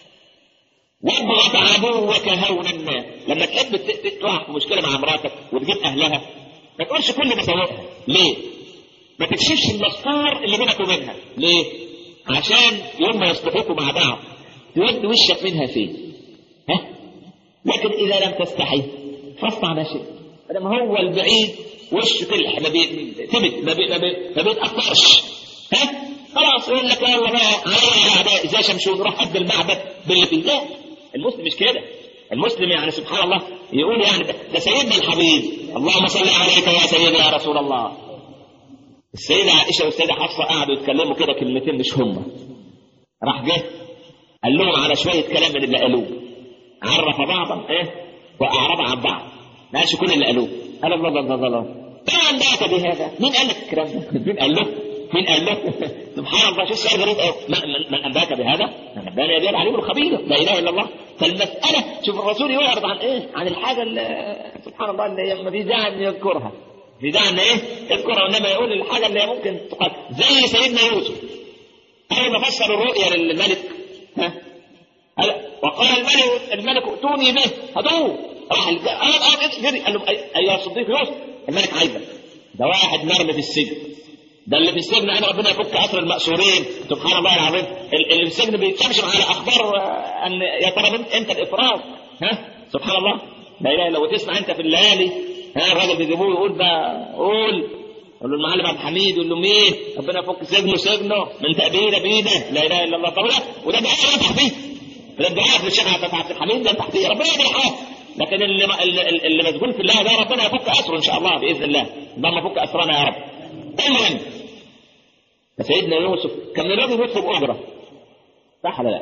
وابغض عدوك هونا ما لما تحب تقع في مشكلة مع مراتك وتجيب أهلها ما تقولش كل مساوئها ليه؟ ما تكشفش الافكار اللي بينك وبينها ليه عشان يوم ما يصطفوكوا مع بعض تود وشك منها فين ها لكن اذا لم تستحي فاصنع ما شئت لما هو البعيد وشه تلح ما بيثبت ما, بي... ما, بي... ما بيتاثرش ها خلاص يقول لك يلا بقى على اعداء ازاي شمشون روح قد المعبد باللي فيه لا المسلم مش كده المسلم يعني سبحان الله يقول يعني ده سيدنا الحبيب اللهم صل عليك يا سيدي يا رسول الله السيدة عائشة والسيدة حفصة قعدوا يتكلموا كده كلمتين مش هم راح جه قال لهم على شوية كلام من اللي قالوه عرف بعضا ايه وأعرض عن بعض ما قالش كل اللي قالوه قال الله الله الله الله طبعا بعت بهذا مين قال لك الكلام ده؟ مين قال له؟ مين قال له؟ سبحان الله شو السؤال غريب قوي من انباك بهذا؟ من انبانا يدير العليم الخبير لا اله الا الله فالمساله شوف الرسول يعرض عن ايه؟ عن الحاجه اللي سبحان الله اللي ما في داعي ان يذكرها في داعي ان ايه؟ يذكرها وانما يقول الحاجه اللي ممكن تقال زي سيدنا يوسف اول ما فسر الرؤيا للملك ها وقال الملك الملك ائتوني به هاتوه راح جري قال له ايها الصديق يوسف الملك عايزك ده واحد مرمي في السجن ده اللي في السجن انا ربنا يفك اسر المأسورين سبحان الله العظيم اللي في السجن بيتشمشم على اخبار ان يا ترى انت الافراط ها سبحان الله لا اله الا وتسمع انت في الليالي ها الراجل بيجيبوه يقول بقى قول يقول له المعلم عبد الحميد يقول له مين ربنا يفك سجنه سجنه من تأبيده بيده لا اله الا الله طب وده دعاء تحتيه ده الدعاء في الشيخ عبد الحميد ده تحتيه ربنا يدعي لكن اللي اللي, اللي مسجون في الله ده ربنا يفك اسره ان شاء الله باذن الله اللهم فك اسرنا يا رب المهم فسيدنا يوسف كان لازم يطلب اجره صح ولا لا؟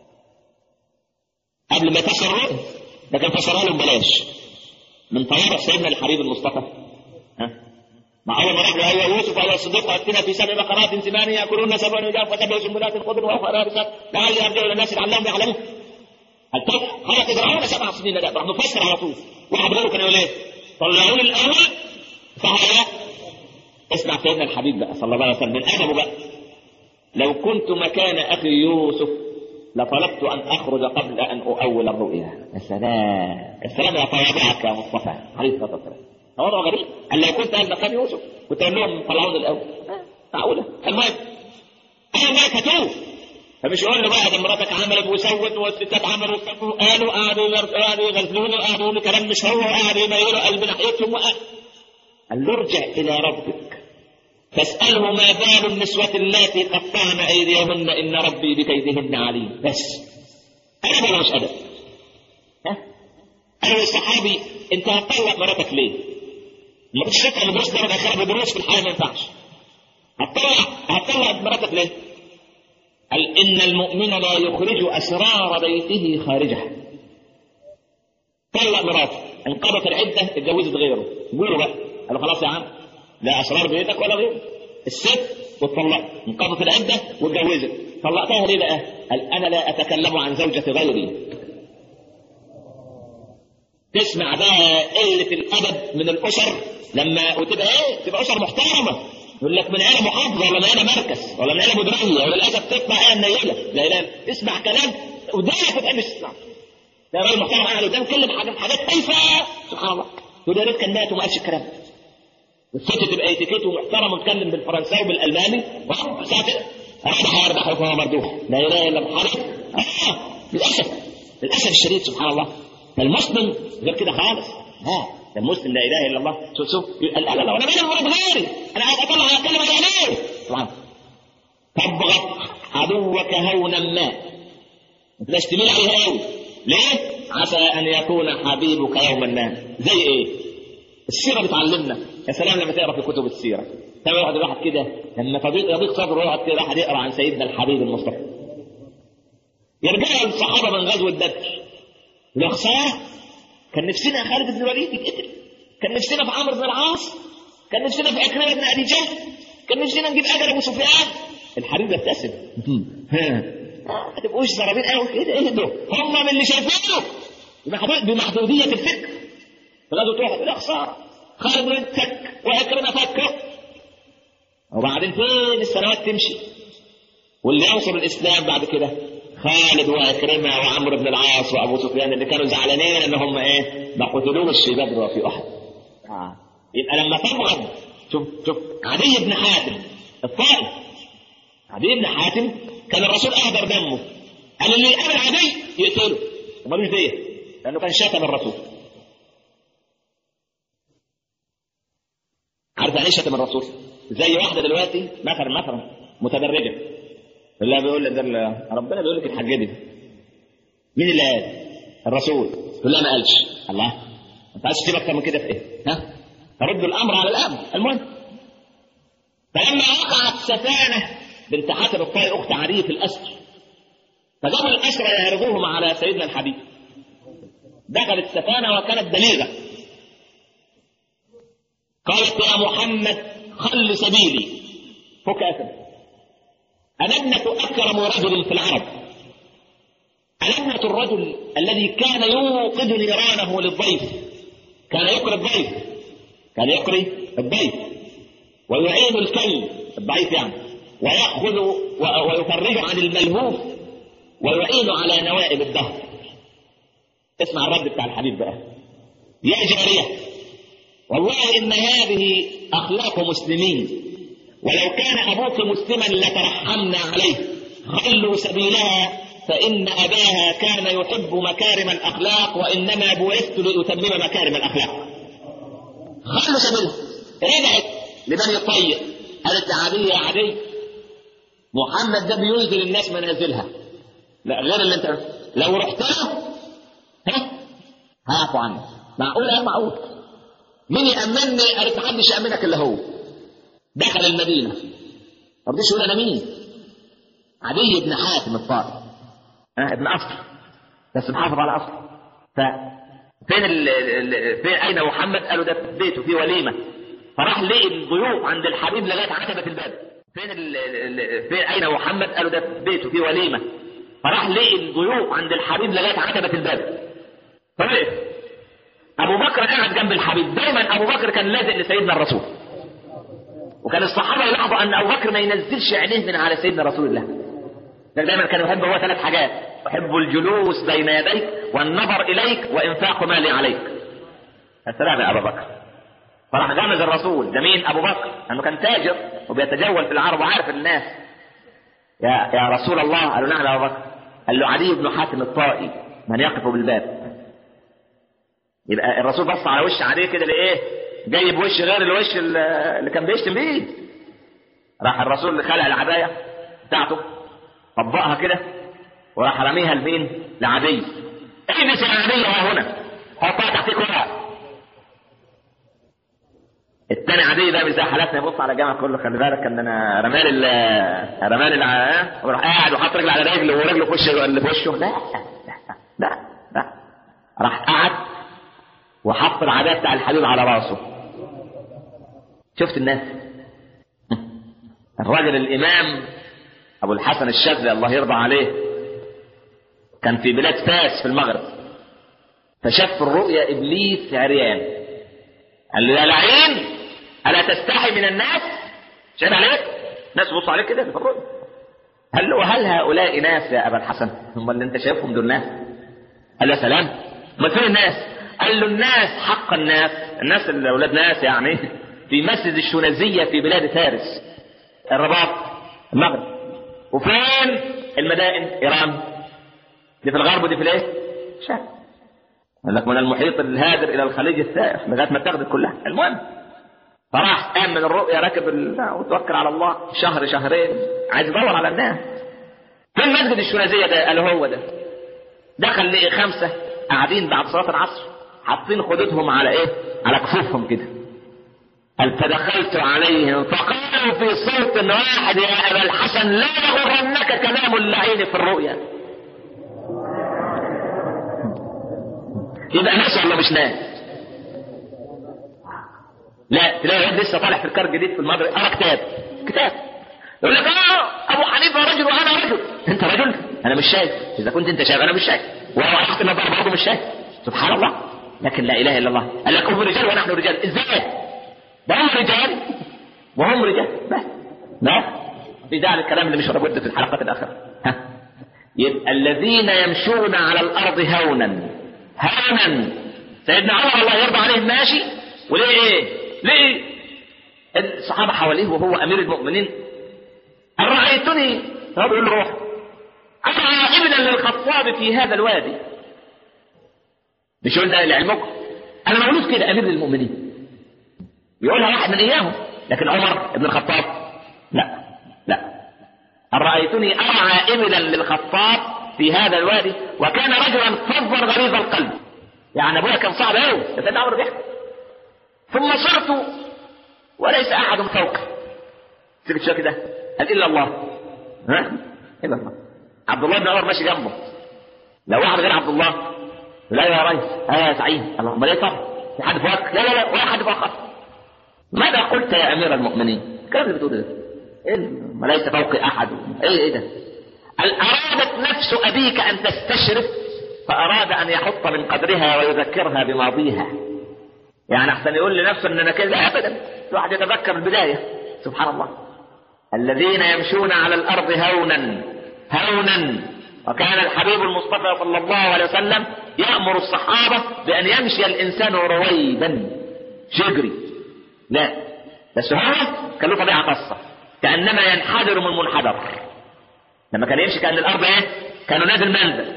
قبل ما يفسر الرؤيا لكن فسرها لهم بلاش من طيارة سيدنا الحبيب المصطفى ها مع أول ما رجل أيها يوسف أيها الصديق أتنا في سبع بقرات سمان يأكلون سبع نجاف وسبع سنبلات خضر وأخرى يابسات لعلي أرجع إلى الناس لعلهم يعلمون هل خلق إزرعون سبع سنين لا راح نفسر على طول واحد غيره كان يقول إيه طلعوا لي الأول صح اسمع سيدنا الحبيب بقى صلى الله عليه وسلم من أدبه بقى لو كنت مكان أخي يوسف لطلبت أن أخرج قبل أن أؤول الرؤيا السلام السلام يا طيبعك يا مصطفى عليه الصلاة والسلام وضع غريب قال لو كنت أنا مكان يوسف كنت أقول لهم طلعوني الأول معقولة المهم أنا ما كتوب فمش يقول له بقى ده مراتك عملت وسوت والستات عملوا وسووا قالوا قعدوا قعدوا يغزلوني وقعدوا يقولوا كلام مش هو وقعدوا يميلوا قلب ناحيتهم قال له ارجع الى ربك فاساله ما بال النسوة اللاتي قطعن ايديهن ان ربي بكيدهن عليم بس انا ولا مش ادب ها انا الصحابي انت هتطلق مراتك ليه؟ ما كنتش تفهم دروس درجه اخر بدروس في الحياه ما ينفعش هتطلق هتطلق مراتك ليه؟ قال إن المؤمن لا يخرج أسرار بيته خارجها طلق مراته انقضت العدة اتجوزت غيره قولوا بقى قال له خلاص يا عم لا أسرار بيتك ولا غيره الست واتطلقت انقضت العدة واتجوزت طلقتها ليه بقى؟ قال أنا لا أتكلم عن زوجة غيري تسمع بقى قلة الأدب من الأسر لما وتبقى إيه؟ تبقى أسر محترمة يقول لك من عيله محافظه ولا من عيله مركز ولا من عيله مدريه وللاسف تطلع عيله منيله لا اله اسمع كلام قدامك ما تقبلش تسمع ده راجل محترم قاعد قدام كلم حاجات حاجات هايفه سبحان الله تقول يا ريت كان مات وما قالش الكلام الست تبقى اتيكيت ومحترم وتتكلم بالفرنساوي بالالماني ساعه كده احد هيربح وهو مردوح لا اله الا الله آه للاسف للاسف الشديد سبحان الله فالمسلم غير كده خالص ها ده المسلم لا اله الا الله شوف شوف لا لا لا انا مين المرض غيري انا عايز اطلع اتكلم عليه طبعا تبغض عدوك هونا ما ما تبقاش تميل عليه قوي ليه؟ عسى ان يكون حبيبك يوما ما زي ايه؟ السيره بتعلمنا يا سلام لما تقرا في كتب السيره تلاقي واحد واحد كده لما فضيق يضيق صدره يقعد كده واحد يقرا عن سيدنا الحبيب المصطفى يرجع الصحابه من غزوه بدر يا خساره كان نفسنا خالد بن الوليد يتقتل كان نفسنا في عمرو بن العاص كان نفسنا في عكرمه بن ابي جهل كان نفسنا نجيب اجل ابو سفيان الحبيب يبتسم ما تبقوش ضربين قوي كده اهدوا هم من اللي شايفينه بمحدوديه الفكر في غزوه احد لا خساره خالد بن فك وعكرمه فك وبعدين فين السنوات تمشي واللي ينصر الاسلام بعد كده خالد وعكرمة وعمرو بن العاص وابو سفيان اللي كانوا زعلانين ان هم ايه ما قتلوش في بدر وفي احد آه. يبقى لما تبغض شوف شوف عدي بن حاتم الطائف عدي بن حاتم كان الرسول اهدر دمه قال اللي يقابل عدي يقتله ومالوش ديه لانه كان شتم الرسول عارف يعني ايه شتم الرسول؟ زي واحده دلوقتي مثلا مثلا متدرجه الله بيقول لك ده ربنا بيقول لك الحاجه دي مين اللي قال؟ الرسول يقول لا ما قالش الله انت عايز تسيب اكتر من كده في ايه؟ ها؟ ترد الامر على الامر المهم فلما وقعت سفانه بنت حاتم الطائي اخت علي في الاسر فجابوا الاسرى يعرضوهم على سيدنا الحبيب دخلت سفانه وكانت بليغه قالت يا محمد خل سبيلي فك اسد أنا ابنة أكرم رجل في العرب أنا ابنة الرجل الذي كان يوقد نيرانه للضيف كان يقري الضيف كان يقري الضيف ويعين الكلب الضعيف يعني ويأخذ ويفرج عن الملهوف ويعين على نوائب الدهر اسمع الرد بتاع الحبيب بقى يا جارية والله إن هذه أخلاق مسلمين ولو كان أبوك مسلما لترحمنا عليه خلوا سبيلها فإن أباها كان يحب مكارم الأخلاق وإنما بعثت لأتمم مكارم الأخلاق خلوا سبيلها رجعت لبني الطيب قالت لعدي يا عدي محمد ده بينزل الناس منازلها لا غير اللي انت لو رحت له ها هعفو عنك معقول يا معقول مين يأمنني قالت محدش يأمنك إلا هو دخل المدينة ما رضيش يقول أنا مين عدي بن حاتم الطائي أه ابن أصل بس محافظ على أصل ف فين ال... ال... فين أين محمد؟ قالوا ده في بيته في وليمة فراح لقي الضيوف عند الحبيب لغاية عتبة الباب فين ال... ال... فين أين محمد؟ قالوا ده في بيته في وليمة فراح لقي الضيوف عند الحبيب لغاية عتبة الباب فوقف أبو بكر قاعد جنب الحبيب دايما أبو بكر كان لازق لسيدنا الرسول وكان الصحابه يلاحظوا ان ابو بكر ما ينزلش عينيه من على سيدنا رسول الله ده دايما كان يحب هو ثلاث حاجات يحب الجلوس بين يديك والنظر اليك وانفاق مالي عليك السلام يا ابا بكر فراح غمز الرسول ده مين ابو بكر لانه كان تاجر وبيتجول في العرب وعارف الناس يا يا رسول الله قالوا نعم يا ابو بكر قال له علي بن حاتم الطائي من يقف بالباب يبقى الرسول بص على وش عليه كده لايه جايب وش غير الوش اللي كان بيشتم بيه راح الرسول خلع العبايه بتاعته طبقها كده وراح رميها لمين لعدي اجلس يا عدي ها هنا حطها تحتك ورقه التاني عادي ده زي حالاتنا يبص على الجامعه كله خلي بالك ان انا رمال ال رمال ال وراح قاعد وحط رجل على رجل ورجله في وشه اللي في وشه لا لا لا راح قعد وحط العداء بتاع الحبيب على راسه شفت الناس الراجل الامام ابو الحسن الشاذلي الله يرضى عليه كان في بلاد فاس في المغرب فشاف في الرؤيا ابليس عريان قال له يا لعين الا تستحي من الناس شايف عليك ناس بص عليك كده في الرؤيا قال له هل هؤلاء ناس يا ابا الحسن هم اللي انت شايفهم دول ناس قال له سلام ما فين الناس قال له الناس حق الناس الناس اللي اولاد ناس يعني في مسجد الشونازية في بلاد فارس الرباط المغرب وفين المدائن ايران دي في الغرب ودي في الايه شام قال لك من المحيط الهادر الى الخليج السائح لغايه ما تاخد كلها المهم فراح قام من الرؤيا راكب وتوكل على الله شهر شهرين عايز يدور على الناس فين مسجد الشونازية ده قال هو ده دخل لقي خمسة قاعدين بعد صلاة العصر حاطين خدودهم على ايه على كفوفهم كده قال فدخلت عليهم فقالوا في صوت واحد يا ابا الحسن لا يغرنك كلام اللعين في الرؤيا يبقى ناس ولا مش ناس لا تلاقي واحد لسه طالع في الكار جديد في المدرسه اه كتاب كتاب يقول لك اه ابو حنيفه رجل وانا رجل انت رجل انا مش شايف اذا كنت انت شايف انا مش شايف وهو تحت النظر برضه مش شايف سبحان الله لكن لا اله الا الله قال لك هم رجال ونحن رجال ازاي ده هم رجال وهم رجال بس بس في ده الكلام اللي مش لابد في الحلقات الاخره ها يبقى الذين يمشون على الارض هونا هونا سيدنا عمر الله يرضى عليه ماشي وليه ايه ليه الصحابة حواليه وهو أمير المؤمنين أن رأيتني هو بيقول له روح أنا ابنا للخطاب في هذا الوادي مش يقول ده لعلمكم أنا مولود كده أمير المؤمنين يقولها واحد من إياهم لكن عمر ابن الخطاب لا لا أن رأيتني أرعى إبلا للخطاب في هذا الوادي وكان رجلا فظا غليظ القلب يعني أبويا كان صعب أوي يا سيدنا عمرو بيحكي ثم صرت وليس احد فوقي سكت شويه كده قال الا الله ها الا الله عبد الله بن عمر ماشي جنبه لو واحد غير عبد الله لا يا ريس اه يا سعيد الله امال ايه طب في حد فوقك لا لا لا ولا حد فوقك ماذا قلت يا امير المؤمنين الكلام اللي بتقوله ده إيه ما ليس فوقي احد ايه ايه ده ارادت نفس ابيك ان تستشرف فاراد ان يحط من قدرها ويذكرها بماضيها يعني احسن يقول لنفسه ان انا كذا ابدا الواحد يتذكر البدايه سبحان الله الذين يمشون على الارض هونا هونا وكان الحبيب المصطفى صلى الله عليه وسلم يامر الصحابه بان يمشي الانسان رويدا شجري لا بس هو كان له طبيعه خاصه كانما ينحدر من منحدر لما كان يمشي كان الارض ايه كانوا نازل منزل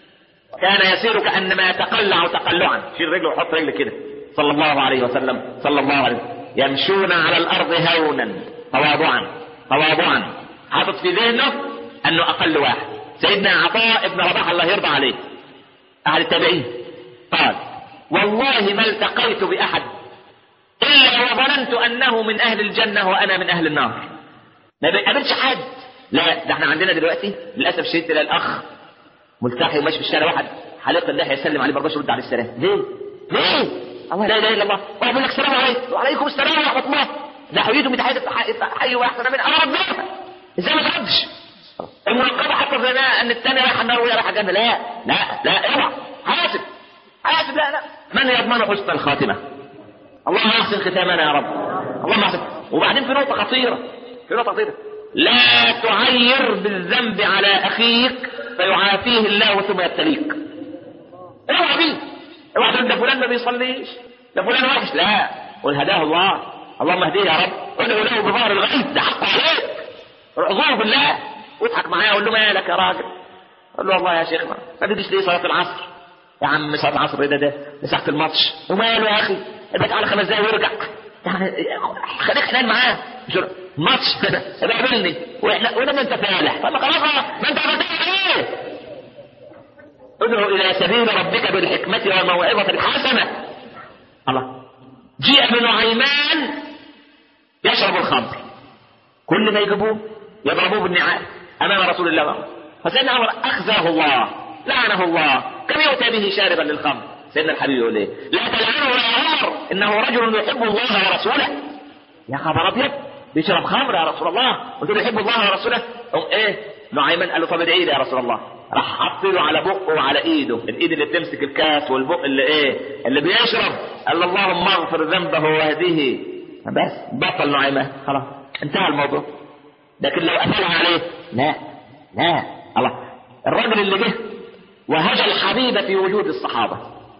كان يسير كانما يتقلع تقلعا شيل رجله ويحط رجله كده صلى الله عليه وسلم صلى الله عليه وسلم يمشون على الارض هونا تواضعا تواضعا حاطط في ذهنه انه اقل واحد سيدنا عطاء ابن رباح الله يرضى عليه احد التابعين قال والله ما التقيت باحد الا وظننت انه من اهل الجنه وانا من اهل النار ما بيقابلش حد لا ده احنا عندنا دلوقتي للاسف شديد تلاقي الاخ ملتحي وماشي في الشارع واحد حليق اللحيه يسلم عليه برضه يرد عليه السلام ليه؟ ليه؟ الله لا اله الا الله واحد يقول لك السلام عليكم وعليكم السلام ورحمه الله ده حييته من تحيه حي واحسن من انا ربنا ازاي ما تردش المراقبه حتى زي ان الثاني رايح النار وهي رايحه الجنه لا لا لا اوعى حاسب حاسب لا لا من يضمن حسن الخاتمه اللهم احسن ختامنا يا رب اللهم احسن وبعدين في نقطه خطيره في نقطه خطيره لا تعير بالذنب على اخيك فيعافيه الله ثم يبتليك اوعى بيه اوعى تقول ده فلان ما بيصليش ده فلان وحش لا قل هداه الله اللهم اهديه يا رب ادعو له بظهر الغيب ده حق عليك اعذره بالله ويضحك معايا اقول له مالك يا راجل اقول له والله يا شيخ ما ما بيجيش ليه صلاه العصر يا عم صلاه العصر ايه ده ده ده ساعه الماتش وماله يا اخي ابعد على خمس دقايق وارجع يعني خليك حنان معاه مش ماتش ابقى قابلني واحنا ولما انت فالح طب خلاص ما انت عملت ايه ادعو الى سبيل ربك بالحكمه والموعظه الحسنه الله جيء ابن نعيمان يشرب الخمر كل ما يجيبوه يضربوه بالنعال امام رسول الله فسيدنا عمر اخزاه الله لعنه الله كم يؤتى به شاربا للخمر سيدنا الحبيب يقول ايه لا تلعنه يا عمر انه رجل يحب الله ورسوله يا خبر ابيض بيشرب خمر يا رسول الله قلت له يحب الله ورسوله قام ايه نعيمان قال له طب ادعي لي يا رسول الله راح حط له على بقه وعلى ايده الايد اللي بتمسك الكاس والبق اللي ايه اللي بيشرب قال له اللهم اغفر ذنبه واهديه بس بطل نعيمان خلاص انتهى الموضوع لكن لو قفلها عليه لا لا الله الراجل اللي جه وهجى الحبيب في وجود الصحابه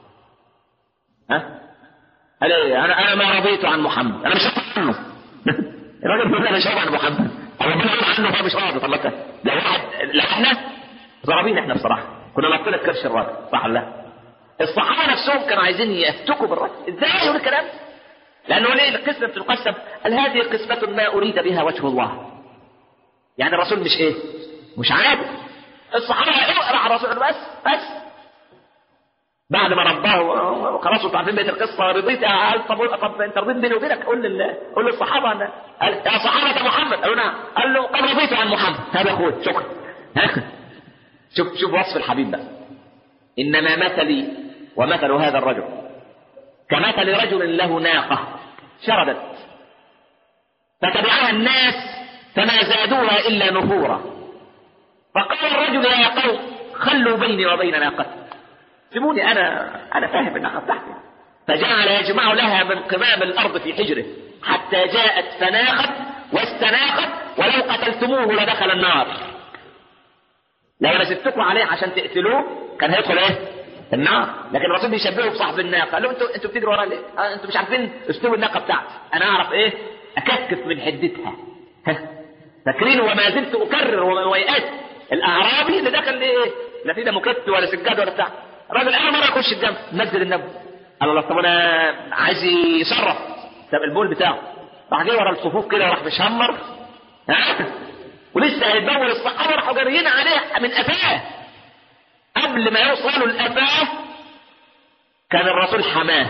ها قال ايه انا انا ما رضيت عن محمد انا مش راضي عنه الراجل بيقول انا مش راضي عن محمد ربنا يقول عنه هو مش راضي طب ده ده واحد لا احنا ضربين احنا بصراحه كنا نطلع كرش الراجل صح ولا لا الصحابه نفسهم كانوا عايزين يفتكوا بالراجل ازاي يقول الكلام لانه ليه القسمه بتقسم قال هذه قسمه ما اريد بها وجه الله يعني الرسول مش ايه مش عادل الصحابه اقرا على الرسول بس بس بعد ما رباه خلاص انتوا عارفين بقيه القصه رضيت قال طب طب انت رضيت بيني وبينك قول لل قول للصحابه أنا. قال يا صحابه محمد قالوا نعم قال له قد رضيت عن محمد هذا اخوي شكرا شوف شوف وصف الحبيب بقى انما مثلي ومثل هذا الرجل كمثل رجل له ناقه شردت فتبعها الناس فما زادوها الا نفورا فقال الرجل يا قوم خلوا بيني وبين ناقتي سيبوني انا انا فاهم انها بتاعتي فجعل يجمع لها من قمام الارض في حجره حتى جاءت فناخت واستناخت ولو قتلتموه لدخل النار لو انا سبتكم عليه عشان تقتلوه كان هيدخل ايه النار لكن الرسول بيشبهه بصاحب الناقه قال له انتوا انتوا بتجروا ورا ليه؟ آه انتوا مش عارفين اسلوب الناقه بتاعتي انا اعرف ايه اكتف من حدتها فاكرين وما زلت اكرر ويأس الاعرابي اللي دخل ايه لا في ده مكت ولا سجاد ولا بتاع الراجل اول مره يخش الجنب نزل النبي قال الله طب انا عايز يصرف طب البول بتاعه راح جاي ورا الصفوف كده وراح مشمر ها ولسه هيتبول الصحابه راحوا جاريين عليه من قفاه قبل ما يوصلوا لقفاه كان الرسول حماه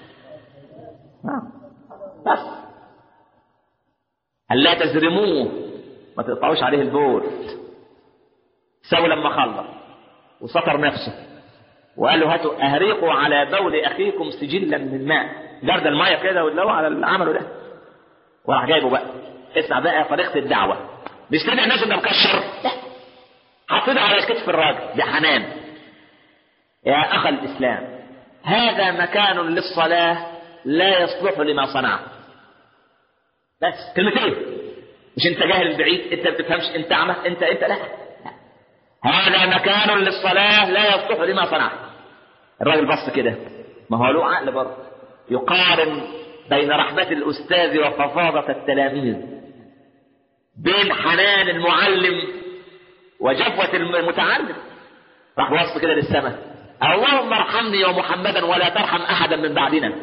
بس قال لا تزرموه ما تقطعوش عليه البول سووا لما خلص وسطر نفسه وقال له هاتوا اهريقوا على بول اخيكم سجلا من ماء جرد الميه كده واللي هو على اللي عمله ده وراح جايبه بقى اسمع بقى طريقه الدعوه مش تدعي الناس انه مكشر لا حطيته على كتف الراجل بحنان يا اخ الاسلام هذا مكان للصلاه لا يصلح لما صنعت بس كلمتين مش انت جاهل بعيد انت ما بتفهمش انت عمل انت انت لا هذا مكان للصلاة لا يصلح لما صنعت الراجل بص كده ما هو له عقل برضه يقارن بين رحمة الأستاذ وفظاظة التلاميذ بين حنان المعلم وجفوة المتعلم راح بص كده للسماء اللهم ارحمني ومحمدا ولا ترحم أحدا من بعدنا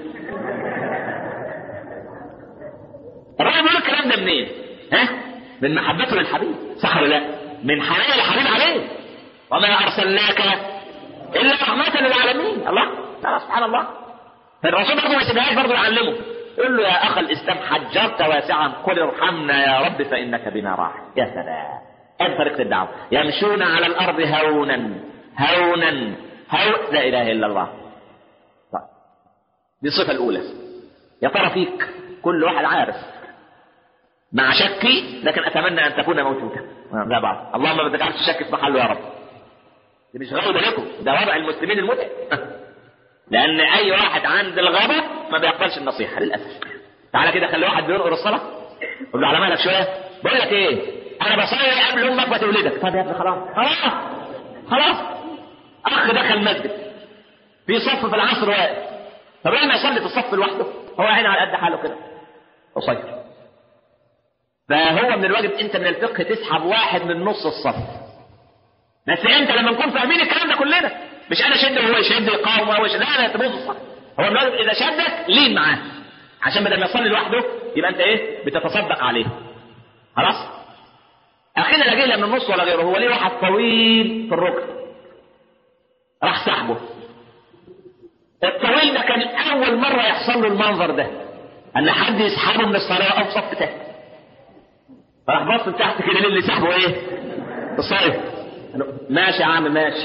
الراجل بيقول الكلام ده منين؟ ها؟ من محبته للحبيب صح ولا لا؟ من حنان الحبيب عليه وما ارسلناك الا رحمه للعالمين الله لا سبحان الله فالرسول برضه ما يسيبهاش برضه يعلمه يقول له يا اخ الاسلام حجرت واسعا قل ارحمنا يا رب فانك بنا راحم يا سلام ادي طريقه الدعوه يمشون على الارض هونا هونا هو لا اله الا الله طيب. دي الصفه الاولى يا ترى فيك كل واحد عارف مع شكي لكن اتمنى ان تكون موجودا لا بعض اللهم ما تجعلش شك في محله يا رب دي مش غضب لكم ده وضع المسلمين المتعب لان اي واحد عند الغضب ما بيقبلش النصيحه للاسف تعالى كده خلي واحد بينقر الصلاه قول له على مالك شويه بقول لك ايه انا بصلي قبل امك ما تولدك طب يا ابني خلاص خلاص خلاص اخ دخل مسجد في صف في العصر واقف طب لما يصلي في الصف لوحده هو عينه على قد حاله كده قصير فهو من الواجب انت من الفقه تسحب واحد من نص الصف بس انت لما نكون فاهمين الكلام ده كلنا مش انا شد وهو يشد يقاوم وهو يشد لا لا تبوظ الصف هو من الواجب اذا شدك لين معاه عشان بدل ما يصلي لوحده يبقى انت ايه بتتصدق عليه خلاص اخينا لا جاي لا من النص ولا غيره هو ليه واحد طويل في الركن راح سحبه الطويل ده كان اول مره يحصل له المنظر ده ان حد يسحبه من الصلاه او صف تحت راح بص تحت كده اللي سحبه ايه الصلاه ماشي يا عم ماشي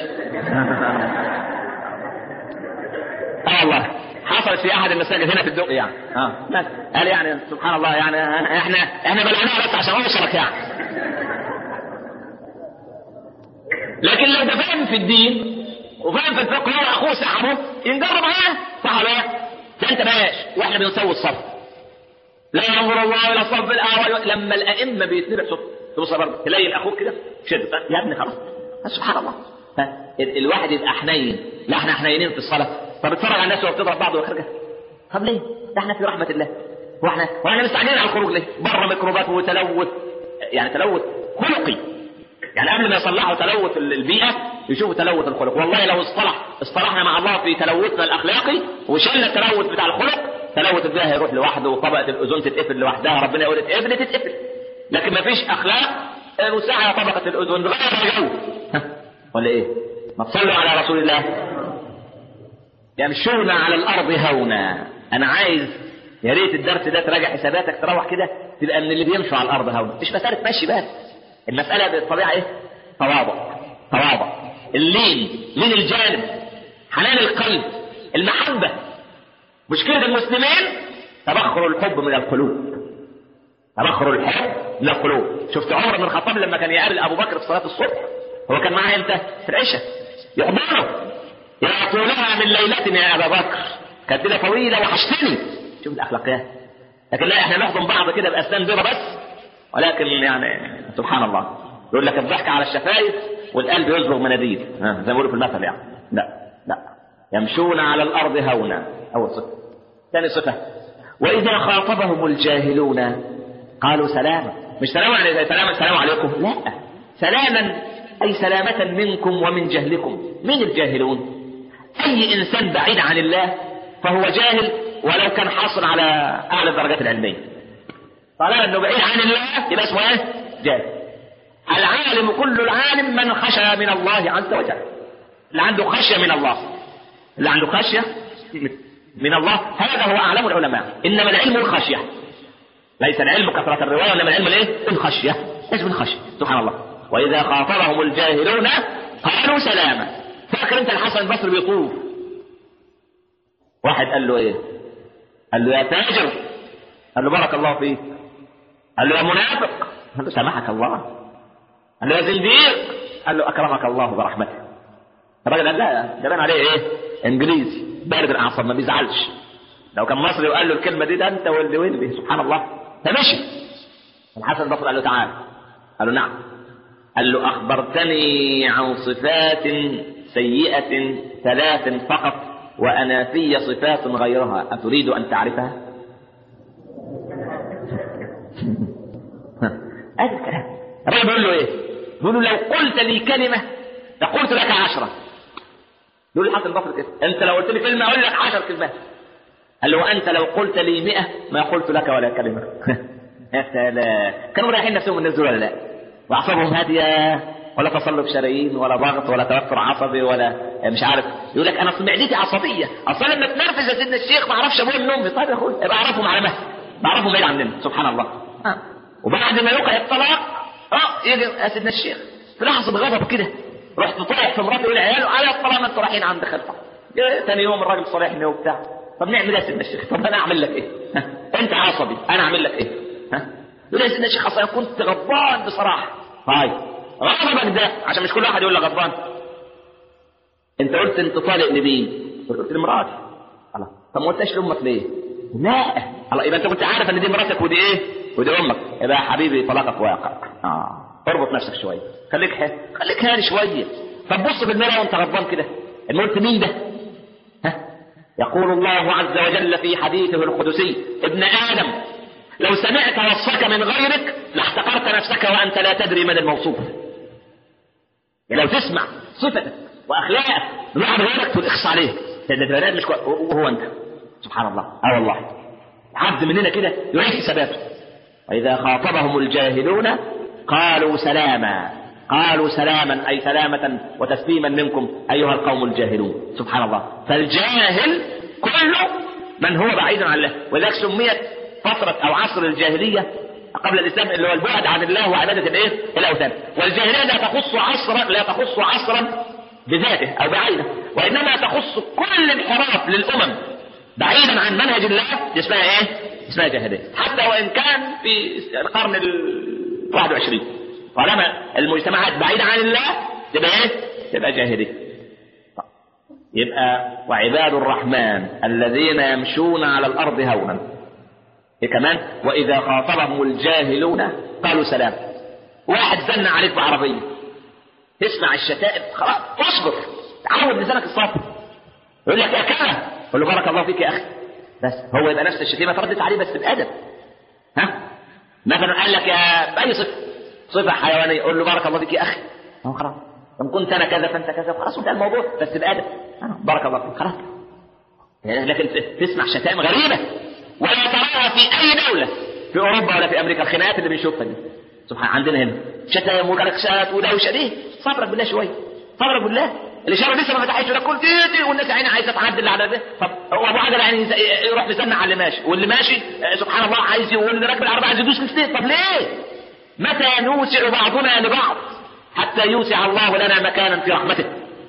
اه والله حصلت في احد المساجد هنا في الدق يعني اه بس قال يعني سبحان الله يعني احنا احنا بلعناها بس عشان اوصلك يعني لكن لو ده فاهم في الدين وفاهم في الفقه هو اخوه سحبه ينجر معاه صح ولا لا؟ فانت ماشي واحنا بنسوي الصف لا ينظر الله الى الصف الاول لما الائمه بيتنبع صف توصل برضه تلاقي اخوك كده شد يا ابني خلاص سبحان الله الواحد يبقى حنين لا احنا حنينين في الصلاه طب اتفرج على الناس وهي بتضرب بعض وخارجه طب ليه؟ ده احنا في رحمه الله واحنا واحنا مستعجلين على الخروج ليه؟ بره ميكروبات وتلوث يعني تلوث خلقي يعني قبل ما يصلحوا تلوث البيئه يشوفوا تلوث الخلق والله لو اصطلح اصطلحنا مع الله في تلوثنا الاخلاقي وشلنا التلوث بتاع الخلق تلوث البيئه هيروح لوحده وطبقه الاوزون تتقفل لوحدها ربنا يقول اتقفل تتقفل لكن ما فيش اخلاق وسعها طبقه الاوزون بغير الجو ولا ايه؟ ما تصلوا على رسول الله يمشون على الارض هونا انا عايز يا ريت الدرس ده تراجع حساباتك تروح كده تبقى من اللي بيمشوا على الارض هونا مش مساله مشي بس المساله بالطبيعه ايه تواضع تواضع اللين لين الجانب حنان القلب المحبه مشكله المسلمين تبخر الحب من القلوب تبخر الحب من القلوب شفت عمر بن الخطاب لما كان يقابل ابو بكر في صلاه الصبح هو كان معاه امتى في العشاء يحضره يا طولها من ليلتنا يا ابا بكر كانت ليله طويله وحشتني شوف الاخلاقيات لكن لا احنا نحضن بعض كده باسنان بيضه بس ولكن يعني سبحان الله يقول لك الضحك على الشفايف والقلب يصبغ مناديل زي ما بيقولوا في المثل يعني لا لا يمشون على الارض هونا اول صفه ثاني صفه واذا خاطبهم الجاهلون قالوا سلاما مش سلاما يعني زي سلام السلام عليكم لا سلاما اي سلامه منكم ومن جهلكم من الجاهلون اي انسان بعيد عن الله فهو جاهل ولو كان حاصل على اعلى الدرجات العلميه طالما انه بعيد عن الله يبقى اسمه ايه؟ جاهل العالم كل العالم من خشى من الله عز وجل اللي عنده خشيه من الله اللي عنده خشيه من الله هذا هو اعلم العلماء انما العلم الخشيه ليس العلم كثره الروايه انما العلم الايه؟ الخشيه ايش الخشيه سبحان الله واذا خاطبهم الجاهلون قالوا سلاما فاكر انت الحسن البصري بيطوف واحد قال له ايه قال له يا تاجر قال له بارك الله فيك قال له يا منافق قال له سامحك الله قال له يا زنديق قال له اكرمك الله برحمته الراجل قال لا ده باين عليه ايه انجليزي بارد الاعصاب ما بيزعلش لو كان مصري وقال له الكلمه دي ده انت واللي واللي سبحان الله فمشي الحسن البصري قال له تعال قال له نعم قال له أخبرتني عن صفات سيئة ثلاث فقط وأنا في صفات غيرها أتريد أن تعرفها؟ هذا الكلام الرجل بيقول له إيه؟ بيقول له لو قلت لي كلمة لقلت لك عشرة يقول الحسن البصري كده أنت لو قلت لي كلمة أقول لك عشر كلمات قال له وأنت لو قلت لي مئة ما قلت لك ولا كلمة يا سلام كانوا رايحين نفسهم الناس دول ولا لا؟ واعصابهم هاديه ولا تصلب شرايين ولا ضغط ولا توتر عصبي ولا مش عارف يقول لك انا اصل معدتي عصبيه اصل لما اتنرفز يا سيدنا الشيخ ما اعرفش ابويا من امي طيب يا اخويا ابقى اعرفهم على مهل بعرفهم بعيد عننا سبحان الله آه. وبعد ما يوقع الطلاق اه يجي يا سيدنا الشيخ في لحظه غضب كده رحت طالع في مراتي والعيال على الطلاق ما انتوا رايحين عند خلفه ثاني يوم الراجل صالحني وبتاع طب نعمل ايه يا سيدنا الشيخ طب انا اعمل لك ايه انت عصبي انا اعمل لك ايه ها يقول يا سيدنا الشيخ اصل انا كنت غضبان بصراحه طيب غضبك ده عشان مش كل واحد يقول لك غضبان انت قلت انت طالق لمين؟ قلت لمراتي الله طب ما قلتش لامك ليه؟ لا الله يبقى انت كنت عارف ان دي مراتك ودي ايه؟ ودي امك يبقى يا حبيبي طلاقك واقع اه اربط نفسك شويه خليك ح... خليك هادي شويه طب بص في المراه وانت غضبان كده ان قلت مين ده؟ ها؟ يقول الله عز وجل في حديثه القدسي ابن ادم لو سمعت وصفك من غيرك لاحتقرت نفسك وانت لا تدري من الموصوف يعني لو تسمع صفتك واخلاقك من واحد غيرك تقول اخص عليه ده ده بني آدم مش كويس وهو انت سبحان الله اه والله عبد مننا كده يعيش حساباته واذا خاطبهم الجاهلون قالوا سلاما قالوا سلاما اي سلامة وتسليما منكم ايها القوم الجاهلون سبحان الله فالجاهل كله من هو بعيد عن الله ولذلك سميت فترة او عصر الجاهلية قبل الاسلام اللي هو البعد عن الله وعبادة الايه؟ الاوثان والجاهلية لا تخص عصرا لا تخص عصرا بذاته او بعينه وانما تخص كل انحراف للامم بعيدا عن منهج الله دي اسمها ايه؟ اسمها جاهلية حتى وان كان في القرن ال 21 طالما المجتمعات بعيدة عن الله تبقى ايه؟ تبقى جاهلية يبقى وعباد الرحمن الذين يمشون على الارض هونا إيه كمان واذا خاطبهم الجاهلون قالوا سلام واحد زن عليك بعربيه تسمع الشتائم خلاص اصبر تعود لسانك الصبر يقول لك يا كذا قول له بارك الله فيك يا اخي بس هو يبقى نفس الشتيمه تردت عليه بس بادب ها مثلا قال لك يا باي صفه صفه حيوانيه قول له بارك الله فيك يا اخي هو خلاص ان كنت انا كذا فانت كذا خلاص انتهى الموضوع بس بادب بارك الله فيك خلاص لكن تسمع شتائم غريبه ولا تراها في اي دوله في اوروبا ولا في امريكا الخناقات اللي بنشوفها دي سبحان عندنا هنا شتائم وكلاكسات ودوشه ليه؟ صبرك بالله شويه صبرك بالله الاشاره لسه ما فتحتش ده كل تيتي والناس عيني عايزه تعدل على ده طب هو ابو عجله يعني يروح يسمع على اللي ماشي واللي ماشي سبحان الله عايز واللي راكب العربيه عايز يدوس الاثنين طب ليه؟ متى نوسع بعضنا لبعض حتى يوسع الله لنا مكانا في رحمته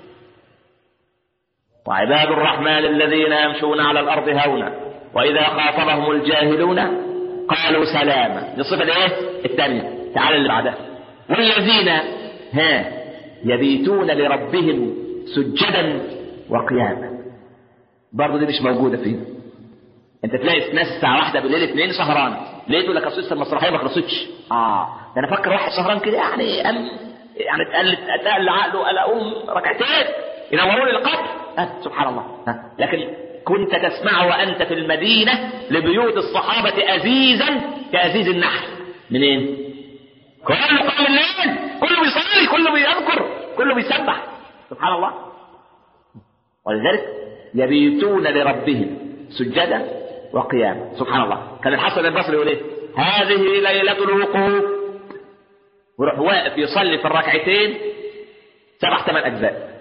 وعباد الرحمن الذين يمشون على الارض هونا واذا خاطبهم الجاهلون قالوا سلاما دي الصفه الايه؟ الثانيه تعال اللي بعدها والذين ها يبيتون لربهم سجدا وقياما برضه دي مش موجوده فيه انت تلاقي ناس الساعه واحدة بالليل اثنين سهران ليه تقول لك اصل المسرحيه ما خلصتش اه ده انا فاكر واحد سهران كده يعني أم يعني اتقل اتقل عقله قال اقوم ركعتين ينوروا لي القبر آه سبحان الله آه. لكن كنت تسمع وانت في المدينه لبيوت الصحابه ازيزا كازيز النحل منين؟ كله قام الليل كله بيصلي كله بيذكر كله بيسبح سبحان الله ولذلك يبيتون لربهم سجدا وقياما سبحان الله كان الحسن البصري يقول ايه هذه ليلة الوقوف ويروح واقف يصلي في الركعتين سبع ثمان أجزاء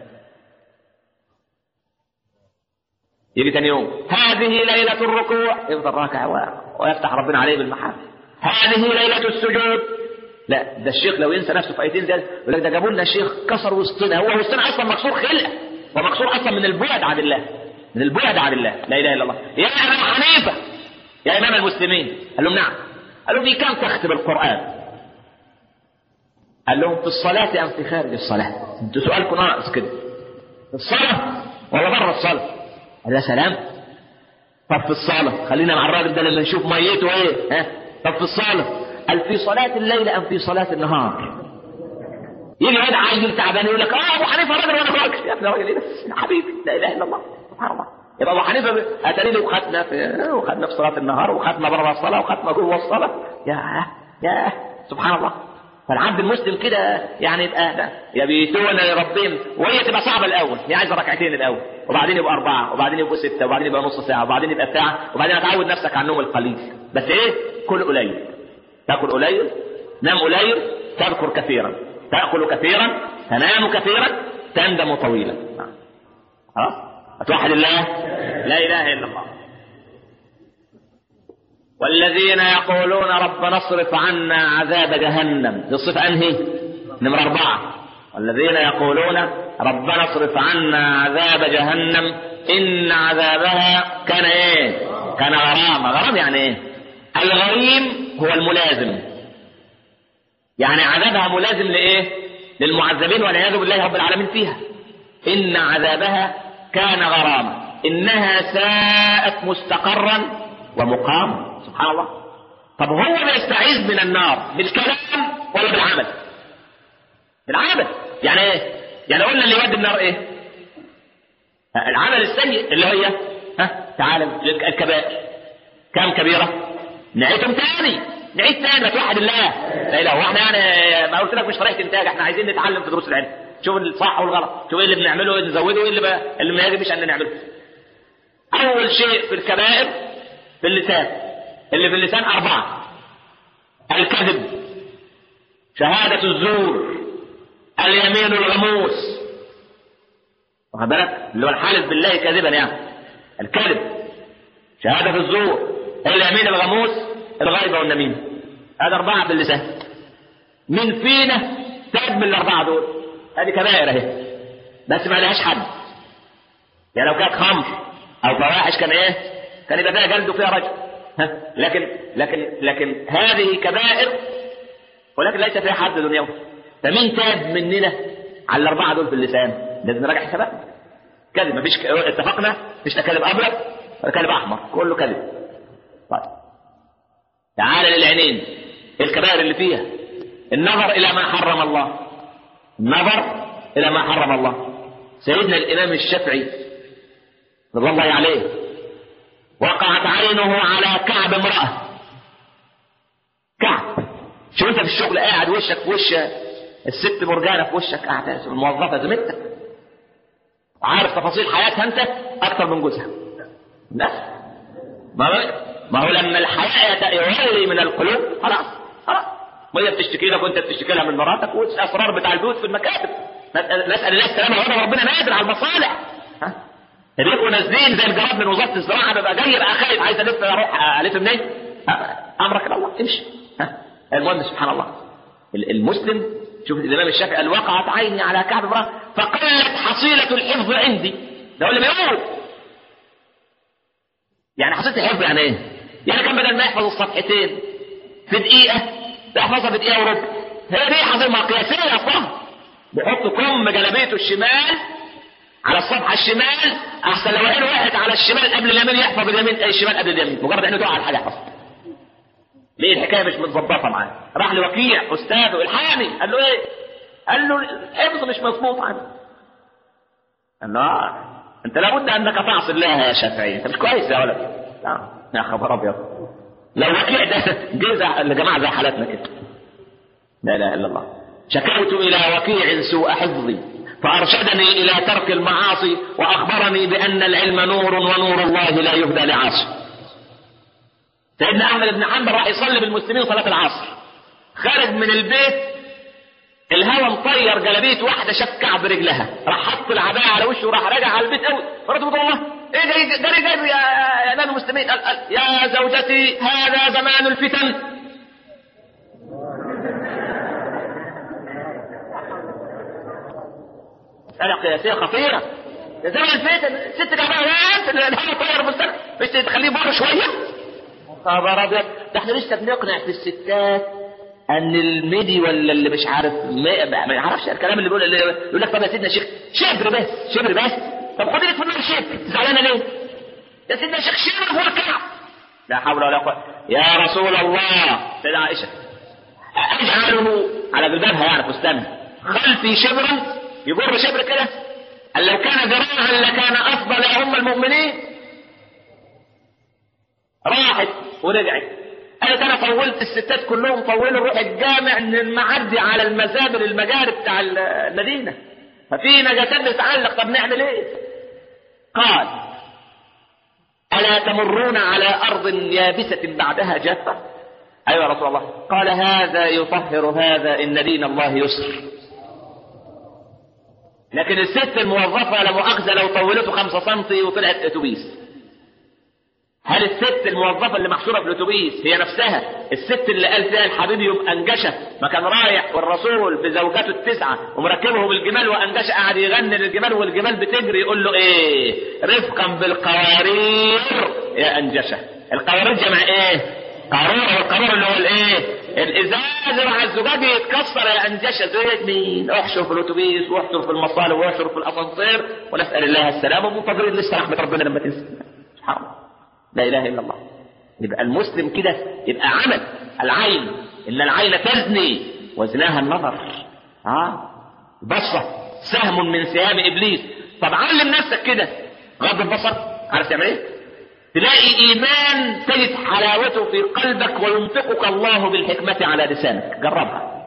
يجي ثاني يوم هذه ليلة الركوع يفضل راكع ويفتح ربنا عليه بالمحافل هذه ليلة السجود لا ده الشيخ لو ينسى نفسه في ايتين زي يقول لك ده جابوا لنا شيخ كسر وسطنا هو وسطنا اصلا مكسور خلقه ومكسور اصلا من البعد عن الله من البعد عن الله لا اله الا الله يا ابا حنيفه يا امام المسلمين قال لهم نعم قال لهم في كم تختم القران قال لهم في الصلاة أم في خارج الصلاة؟ انتوا سؤالكم ناقص كده. في الصلاة ولا بره الصلاة؟ قال يا سلام. طب في الصلاة خلينا مع الراجل ده لما نشوف ميته ايه؟ ها؟ طب في الصلاة قال في صلاة الليل أم في صلاة النهار؟ يجي واحد عيل تعبان يقول لك اه ابو حنيفه راجل وانا راجل يا ابني راجل ايه بس يا حبيبي لا اله الا الله سبحان الله يبقى ابو حنيفه اتاني لي وختنا في وختنا في صلاه النهار وختنا بره الصلاه وختنا جوه الصلاه يا يا سبحان الله فالعبد المسلم كده يعني يبقى ده يبيتون لربهم وهي تبقى صعبه الاول هي عايزه ركعتين الاول وبعدين يبقى اربعه وبعدين يبقوا سته وبعدين يبقى نص ساعه وبعدين يبقى ساعه وبعدين هتعود نفسك على النوم القليل بس ايه كل قليل تاكل قليل نام قليل تذكر كثيرا تاكل كثيرا تنام كثيرا تندم طويلا خلاص اتوحد الله لا اله الا الله والذين يقولون ربنا اصرف عنا عذاب جهنم دي الصفة انهي نمرة أربعة والذين يقولون ربنا اصرف عنا عذاب جهنم إن عذابها كان إيه؟ كان غرام غرام يعني إيه؟ الغريم هو الملازم يعني عذابها ملازم لإيه؟ للمعذبين والعياذ بالله رب العالمين فيها إن عذابها كان غراما إنها ساءت مستقرا ومقاما سبحان الله طب هو بيستعيذ من النار بالكلام ولا بالعمل بالعمل يعني ايه يعني قلنا اللي يودي النار ايه العمل السيء اللي هي ها تعالى الكبائر كم كبيرة نعيدهم تاني نعيد تاني ما توحد الله لا اله هو احنا يعني ما قلت لك مش طريقه انتاج احنا عايزين نتعلم في دروس العلم شوف الصح والغلط شوف ايه اللي بنعمله وايه اللي نزوده وايه اللي, بقى اللي ما يجبش ان نعمله اول شيء في الكبائر في اللسان اللي في اللسان اربعه الكذب شهاده الزور اليمين الغموس واخد بالك اللي هو الحالف بالله كاذبا يعني الكذب شهاده الزور اليمين الغموس الغيبه والنميمه هذا اربعه باللسان من فينا تاب من الاربعه دول هذه كبائر اهي بس ما لهاش حد يعني لو كانت خمر او فواحش كان ايه كان يبقى فيها جلد وفيها رجل ها لكن لكن لكن هذه كبائر ولكن ليس فيها حد دنيوي فمين تاب مننا على الاربعه دول في اللسان لازم نراجع حساباتنا كذب مفيش ك... اتفقنا مفيش كذب ابيض ولا كذب احمر كله كذب طيب تعال للعينين إيه الكبائر اللي فيها النظر الى ما حرم الله النظر الى ما حرم الله سيدنا الامام الشافعي رضي الله عليه وقعت عينه على كعب امراه كعب شو انت في الشغل قاعد وشك في وش الست مرجانه في وشك قاعده الموظفه زميلتك وعارف تفاصيل حياتها انت اكثر من جوزها لا ما هو ما هو لما الحياة يولي من القلوب خلاص خلاص وهي بتشتكي لك وانت بتشتكي لها من مراتك والاسرار بتاع البيوت في المكاتب نسال الله السلامه وهذا ربنا نادر على المصالح ها بيبقوا نازلين زي الجواب من وزاره الزراعه ببقى جاي بقى خايف عايز الف اروح الف منين؟ امرك الى الله امشي ها المهم سبحان الله المسلم شوف الامام الشافعي قال وقعت عيني على كعب امراه فقلت حصيله الحفظ عندي ده هو اللي بيقول يعني حصيله الحفظ يعني ايه؟ يعني كان بدل ما يحفظ الصفحتين في دقيقه يحفظها في دقيقه وربع هي دي حصيله قياسيه اصلا بيحط كم جلابيته الشمال على الصفحه الشمال احسن لو عينه وقعت على الشمال قبل اليمين يحفظ اليمين الشمال قبل اليمين مجرد عينه تقع على الحاجه يحفظها ليه الحكايه مش متظبطه معاه راح لوكيع استاذه الحامي قال له ايه قال له الحفظ مش مظبوط عنه قال له آه. انت لابد انك تعصي الله يا شافعي انت مش كويس يا ولد لا يا خبر ابيض لو وكيع ده جه لجماعه زي حالاتنا كده لا اله الا الله شكوت الى وكيع سوء حفظي فارشدني الى ترك المعاصي واخبرني بان العلم نور ونور الله لا يهدى لعاصي سيدنا احمد بن حنبل راح يصلي بالمسلمين صلاه العصر خارج من البيت الهوى مطير جلابيه واحده شاف كعب رجلها راح حط العبايه على وشه وراح راجع على البيت قوي مراته بتقول الله ايه جاي جاي جاي يا يا امام المسلمين قال قال يا زوجتي هذا زمان الفتن مسألة قياسية خطيرة ده زمن الفتن الست تعبانة الهوى طير المستقبل مش تخليه بره شوية خبر ابيض ده احنا لسه بنقنع في الستات ان الميدي ولا اللي مش عارف ما, ما يعرفش الكلام اللي بيقول اللي يقول لك طب يا سيدنا شيخ شبر بس شبر بس طب خد لك في النار شبر زعلانه ليه؟ يا سيدنا شيخ شبر هو الكعب لا حول ولا قوه يا رسول الله سيدة عائشه اجعله على جلبابها يعني فستانها خلفي شبرا يجر شبر كده قال لو كان ذراعا لكان افضل يا ام المؤمنين راحت ورجعت قالت انا طولت الستات كلهم طولوا نروح الجامع نعدي على المزابل المجاري بتاع المدينه ففي نجاسات بتتعلق طب نعمل ايه؟ قال الا تمرون على ارض يابسه بعدها جافه؟ ايوه يا رسول الله قال هذا يطهر هذا ان دين الله يسر لكن الست الموظفه لا مؤاخذه لو طولته خمسة سنتي وطلعت اتوبيس هل الست الموظفة اللي محشورة في الأتوبيس هي نفسها الست اللي قال فيها الحبيب يبقى أنجشة ما كان رايح والرسول بزوجاته التسعة ومركبه بالجمال وأنجشة قاعد يغني للجمال والجمال بتجري يقول له إيه رفقا بالقوارير يا أنجشة القوارير جمع إيه قارورة والقارورة اللي هو الإيه الإزاز مع الزجاج يتكسر يا أنجشة زي مين احشر في الأتوبيس واحشر في المصالح واحشر في الأسانسير ونسأل الله السلامة ومنتظرين لسه رحمة ربنا لما تنسى سبحان الله لا اله الا الله يبقى المسلم كده يبقى عمل العين ان العين تزني وزناها النظر ها بصه سهم من سهام ابليس طب علم نفسك كده غض البصر عارف تعمل ايه تلاقي ايمان تجد حلاوته في قلبك وينطقك الله بالحكمة على لسانك جربها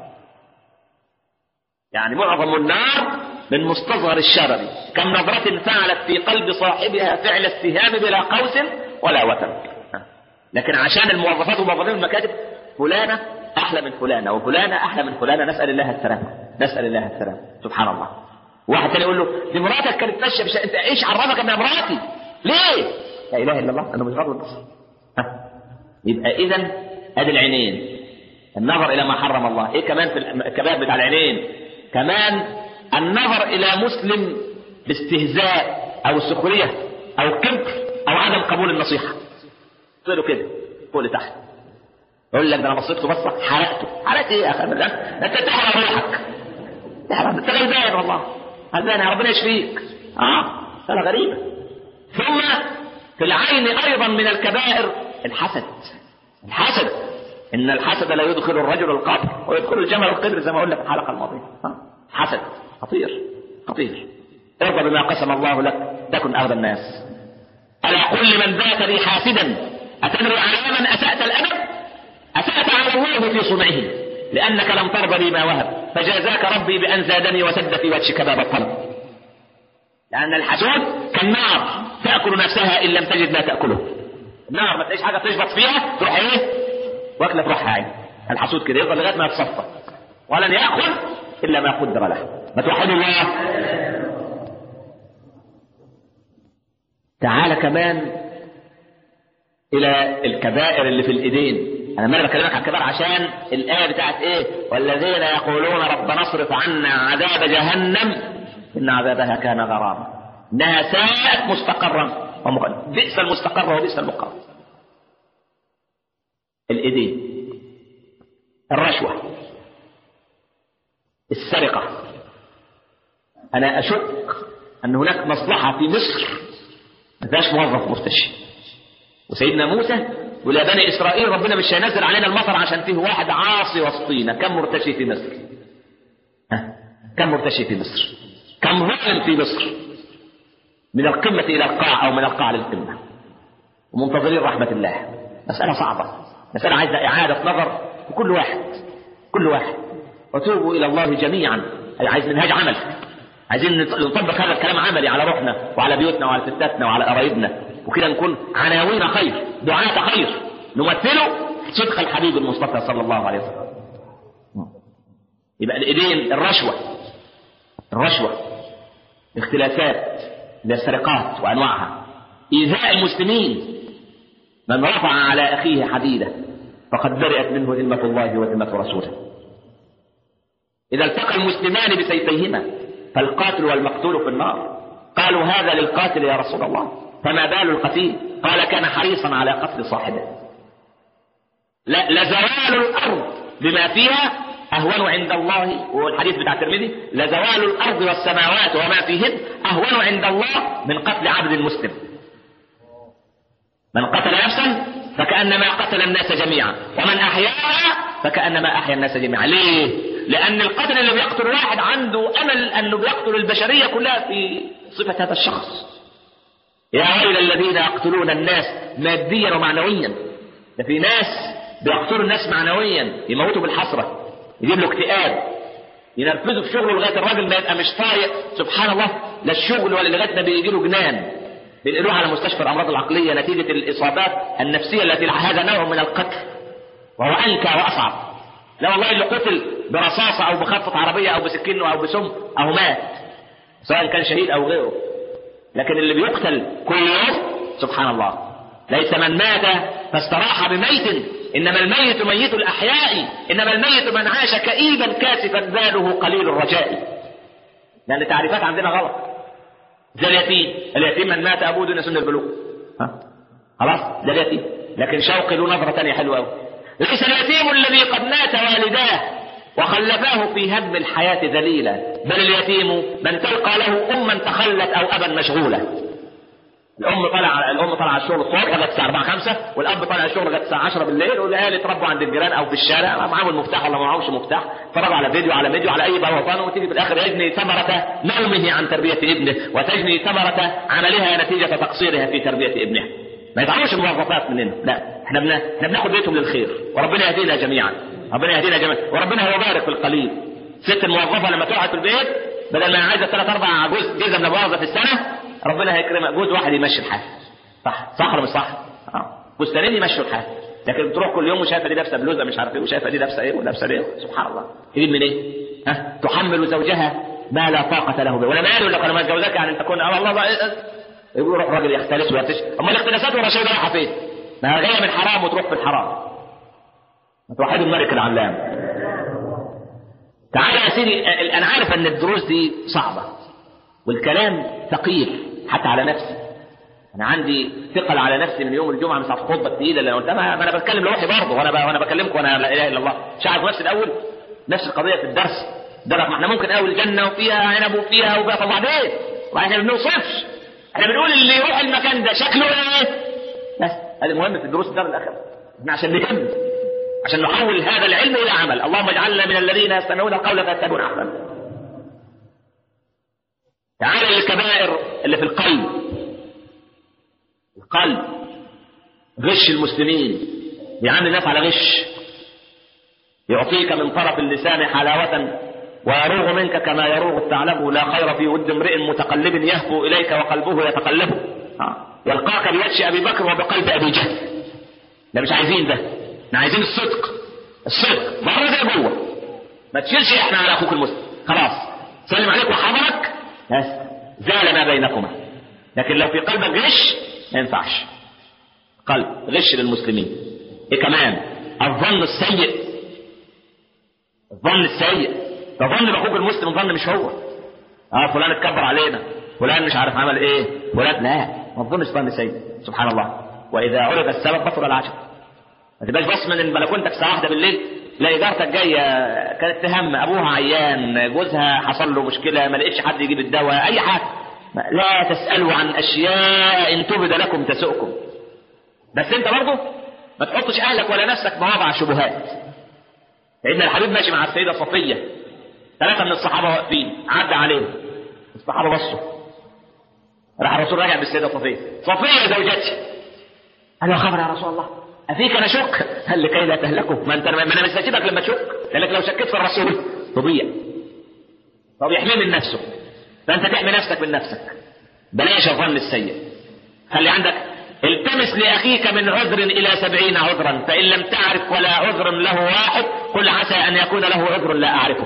يعني معظم النار من مستصغر الشرر كم نظرة فعلت في قلب صاحبها فعل السهام بلا قوس ولا وتر لكن عشان الموظفات وموظفين المكاتب فلانة أحلى من فلانة وفلانة أحلى من فلانة نسأل الله السلامة نسأل الله السلامة سبحان الله واحد تاني يقول له دي مراتك كانت ماشية بش... انت ايش عرفك انها مراتي ليه لا اله الا الله انا مش غلط يبقى اذا ادي العينين النظر الى ما حرم الله ايه كمان في الكباب بتاع العينين كمان النظر الى مسلم باستهزاء او سخريه او كبر او عدم قبول النصيحه له كده فوق لتحت يقول لك ده انا بصيت له بصه حرقته حرقت ايه يا اخي ده انت تحرق روحك تحرق انت غلبان والله غلبان يا ربنا يشفيك اه مساله غريبه ثم في العين ايضا من الكبائر الحسد الحسد ان الحسد لا يدخل الرجل القبر ويدخل الجمل القدر زي ما قلنا في الحلقه الماضيه حسد خطير خطير ارضى بما قسم الله لك تكن اغنى الناس الا كل من بات لي حاسدا اتدري على من اسات الادب اسات على الله في صنعه لانك لم ترضى لي ما وهب فجازاك ربي بان زادني وسد في وجهك باب الطلب لان الحسود كالنار تاكل نفسها ان لم تجد ما تاكله النار ما تلاقيش حاجه تشبط فيها تروح ايه واكله تروح عين الحسود كده يفضل لغايه ما يتصفى ولن ياخذ الا ما قدر له ما توحدوا الله تعال كمان الى الكبائر اللي في الايدين انا ما بكلمك عن الكبائر عشان الايه بتاعت ايه والذين يقولون ربنا اصرف عنا عذاب جهنم ان عذابها كان غراما انها ساءت مستقرا ومقدم بئس المستقر وبئس المقر الايدين الرشوه السرقه انا اشك ان هناك مصلحه في مصر ما فيهاش موظف مرتشي وسيدنا موسى يقول يا بني اسرائيل ربنا مش هينزل علينا المطر عشان فيه واحد عاصي وسطينا كم مرتشي في مصر ها؟ كم مرتشي في مصر كم ظالم في مصر من القمة إلى القاع أو من القاع للقمة ومنتظرين رحمة الله مسألة صعبة مسألة عايزة إعادة نظر لكل واحد كل واحد وتوبوا إلى الله جميعا أي عايز منهاج عمل عايزين نطبق هذا الكلام عملي على روحنا وعلى بيوتنا وعلى ستاتنا وعلى قرايبنا وكده نكون عناوين خير دعاة خير نمثله صدق الحبيب المصطفى صلى الله عليه وسلم يبقى الايدين الرشوة الرشوة اختلافات للسرقات وانواعها ايذاء المسلمين من رفع على اخيه حديده فقد برئت منه ذمة الله وذمة رسوله إذا التقى المسلمان بسيفيهما فالقاتل والمقتول في النار قالوا هذا للقاتل يا رسول الله فما بال القتيل قال كان حريصا على قتل صاحبه لا لزوال الأرض بما فيها أهون عند الله والحديث بتاع الترمذي لزوال الأرض والسماوات وما فيهن أهون عند الله من قتل عبد مسلم من قتل نفسا فكأنما قتل الناس جميعا ومن أحياها فكأنما أحيا الناس جميعا ليه؟ لأن القتل اللي بيقتل واحد عنده أمل أنه بيقتل البشرية كلها في صفة هذا الشخص يا ويل الذين يقتلون الناس ماديا ومعنويا ده في ناس بيقتلوا الناس معنويا يموتوا بالحسرة يجيب له اكتئاب ينرفزه في شغله لغايه الراجل ما يبقى مش طايق سبحان الله لا الشغل ولا لغايه ما بيجي له جنان بينقلوه على مستشفى الامراض العقليه نتيجه الاصابات النفسيه التي هذا نوع من القتل وهو انكى واصعب لا والله اللي قتل برصاصه او بخطه عربيه او بسكين او بسم او مات سواء كان شهيد او غيره لكن اللي بيقتل كل يوم سبحان الله ليس من مات فاستراح بميت انما الميت ميت الاحياء انما الميت من عاش كئيبا كاسفا باله قليل الرجاء لان تعريفات عندنا غلط زي اليتيم اليتيم من مات ابوه دون سن البلوغ ها خلاص ده اليتيم لكن شوقي له نظره ثانيه حلوه قوي ليس اليتيم الذي قد مات والداه وخلفاه في هم الحياة ذليلا بل اليتيم من تلقى له أما تخلت أو أبا مشغولا الأم طلع الأم طلع على الشغل الصبح لغاية الساعة 4 5 والأب طلع الشغل لغاية الساعة 10 بالليل والعيال يتربوا عند الجيران أو في الشارع معاهم المفتاح ولا معاهمش مفتاح اتفرجوا على فيديو على فيديو على أي بوطان وتيجي في الآخر يجني ثمرة نومه عن تربية ابنه وتجني ثمرة عملها نتيجة تقصيرها في تربية ابنها ما يدعوش الموظفات مننا لا احنا بنا... احنا بناخد بيتهم للخير وربنا يهدينا جميعا ربنا يهدينا جميعا وربنا يبارك في القليل ست الموظفه لما تقعد في البيت بدل ما عايزه ثلاث اربع جوز جزء من الموظف في السنه ربنا هيكرمها جوز واحد يمشي الحال صح صح ولا مش صح؟ اه فستانين يمشوا الحال لكن بتروح كل يوم وشايفه دي لابسه بلوزه مش عارف ايه وشايفه دي لابسه ايه ولابسه ايه سبحان الله تجيب من ايه؟ ها تحمل زوجها ما لا طاقه له به ولا ما يقول لك انا ما اتجوزك يعني انت تكون الله الله يقول روح راجل يختلس ويرتش اما الاختلاسات والرشاوي رايحه فين؟ ما هي جايه من حرام وتروح في الحرام ما توحدوا الملك العلام تعالى يا سيدي انا عارف ان الدروس دي صعبه والكلام ثقيل حتى على نفسي انا عندي ثقل على نفسي من يوم الجمعه مش الخطبه الثقيله اللي انا قلتها ما انا بتكلم لوحدي برضه وانا ب... وانا بكلمكم وانا لا اله الا الله شعب نفسي الاول نفس القضيه في الدرس ده ما احنا ممكن اول الجنه وفيها عنب وفيها وبقى طب بعدين واحنا ما بنوصفش احنا بنقول اللي يروح المكان ده شكله ايه بس هذا مهم في الدروس الدار الاخره احنا عشان نهم عشان نحول هذا العلم الى عمل اللهم اجعلنا من الذين يستمعون القول فيتبعون احسنه تعالى للكبائر اللي في القلب القلب غش المسلمين بيعامل الناس على غش يعطيك من طرف اللسان حلاوة ويروغ منك كما يروغ الثعلب لا خير في ود امرئ متقلب يهفو إليك وقلبه يتقلب يلقاك بوجه أبي بكر وبقلب أبي جهل ده مش عايزين ده احنا عايزين الصدق الصدق بره زي جوه ما تشيلش احنا على اخوك المسلم خلاص سلم عليك وحضرك بس زال ما بينكما لكن لو في قلبك غش ما ينفعش قلب غش للمسلمين ايه كمان الظن السيء الظن السيء تظن باخوك المسلم ظن مش هو اه فلان اتكبر علينا فلان مش عارف عمل ايه فلان لا ما تظنش ظن سيء سبحان الله واذا عرف السبب بطل العجب ما تبقاش بص من بلكونتك الساعه واحدة بالليل لا ادارتك جايه كانت تهم ابوها عيان جوزها حصل له مشكله ما لقيتش حد يجيب الدواء اي حاجه لا تسالوا عن اشياء ان تبد لكم تسؤكم بس انت برضه ما تحطش اهلك ولا نفسك مواضع شبهات سيدنا الحبيب ماشي مع السيده صفيه ثلاثه من الصحابه واقفين عدى عليهم الصحابه بصوا راح الرسول راجع بالسيده صفيه صفيه زوجتي قال له خبر يا رسول الله افيك انا شك قال لكي لا تهلكوا ما انت ما انا مش هسيبك لما تشك لانك لو شكيت في الرسول تضيع طب يحميه من نفسه فانت تحمي نفسك من نفسك بلاش الظن السيء خلي عندك التمس لأخيك من عذر إلى سبعين عذرا فإن لم تعرف ولا عذر له واحد قل عسى أن يكون له عذر لا أعرفه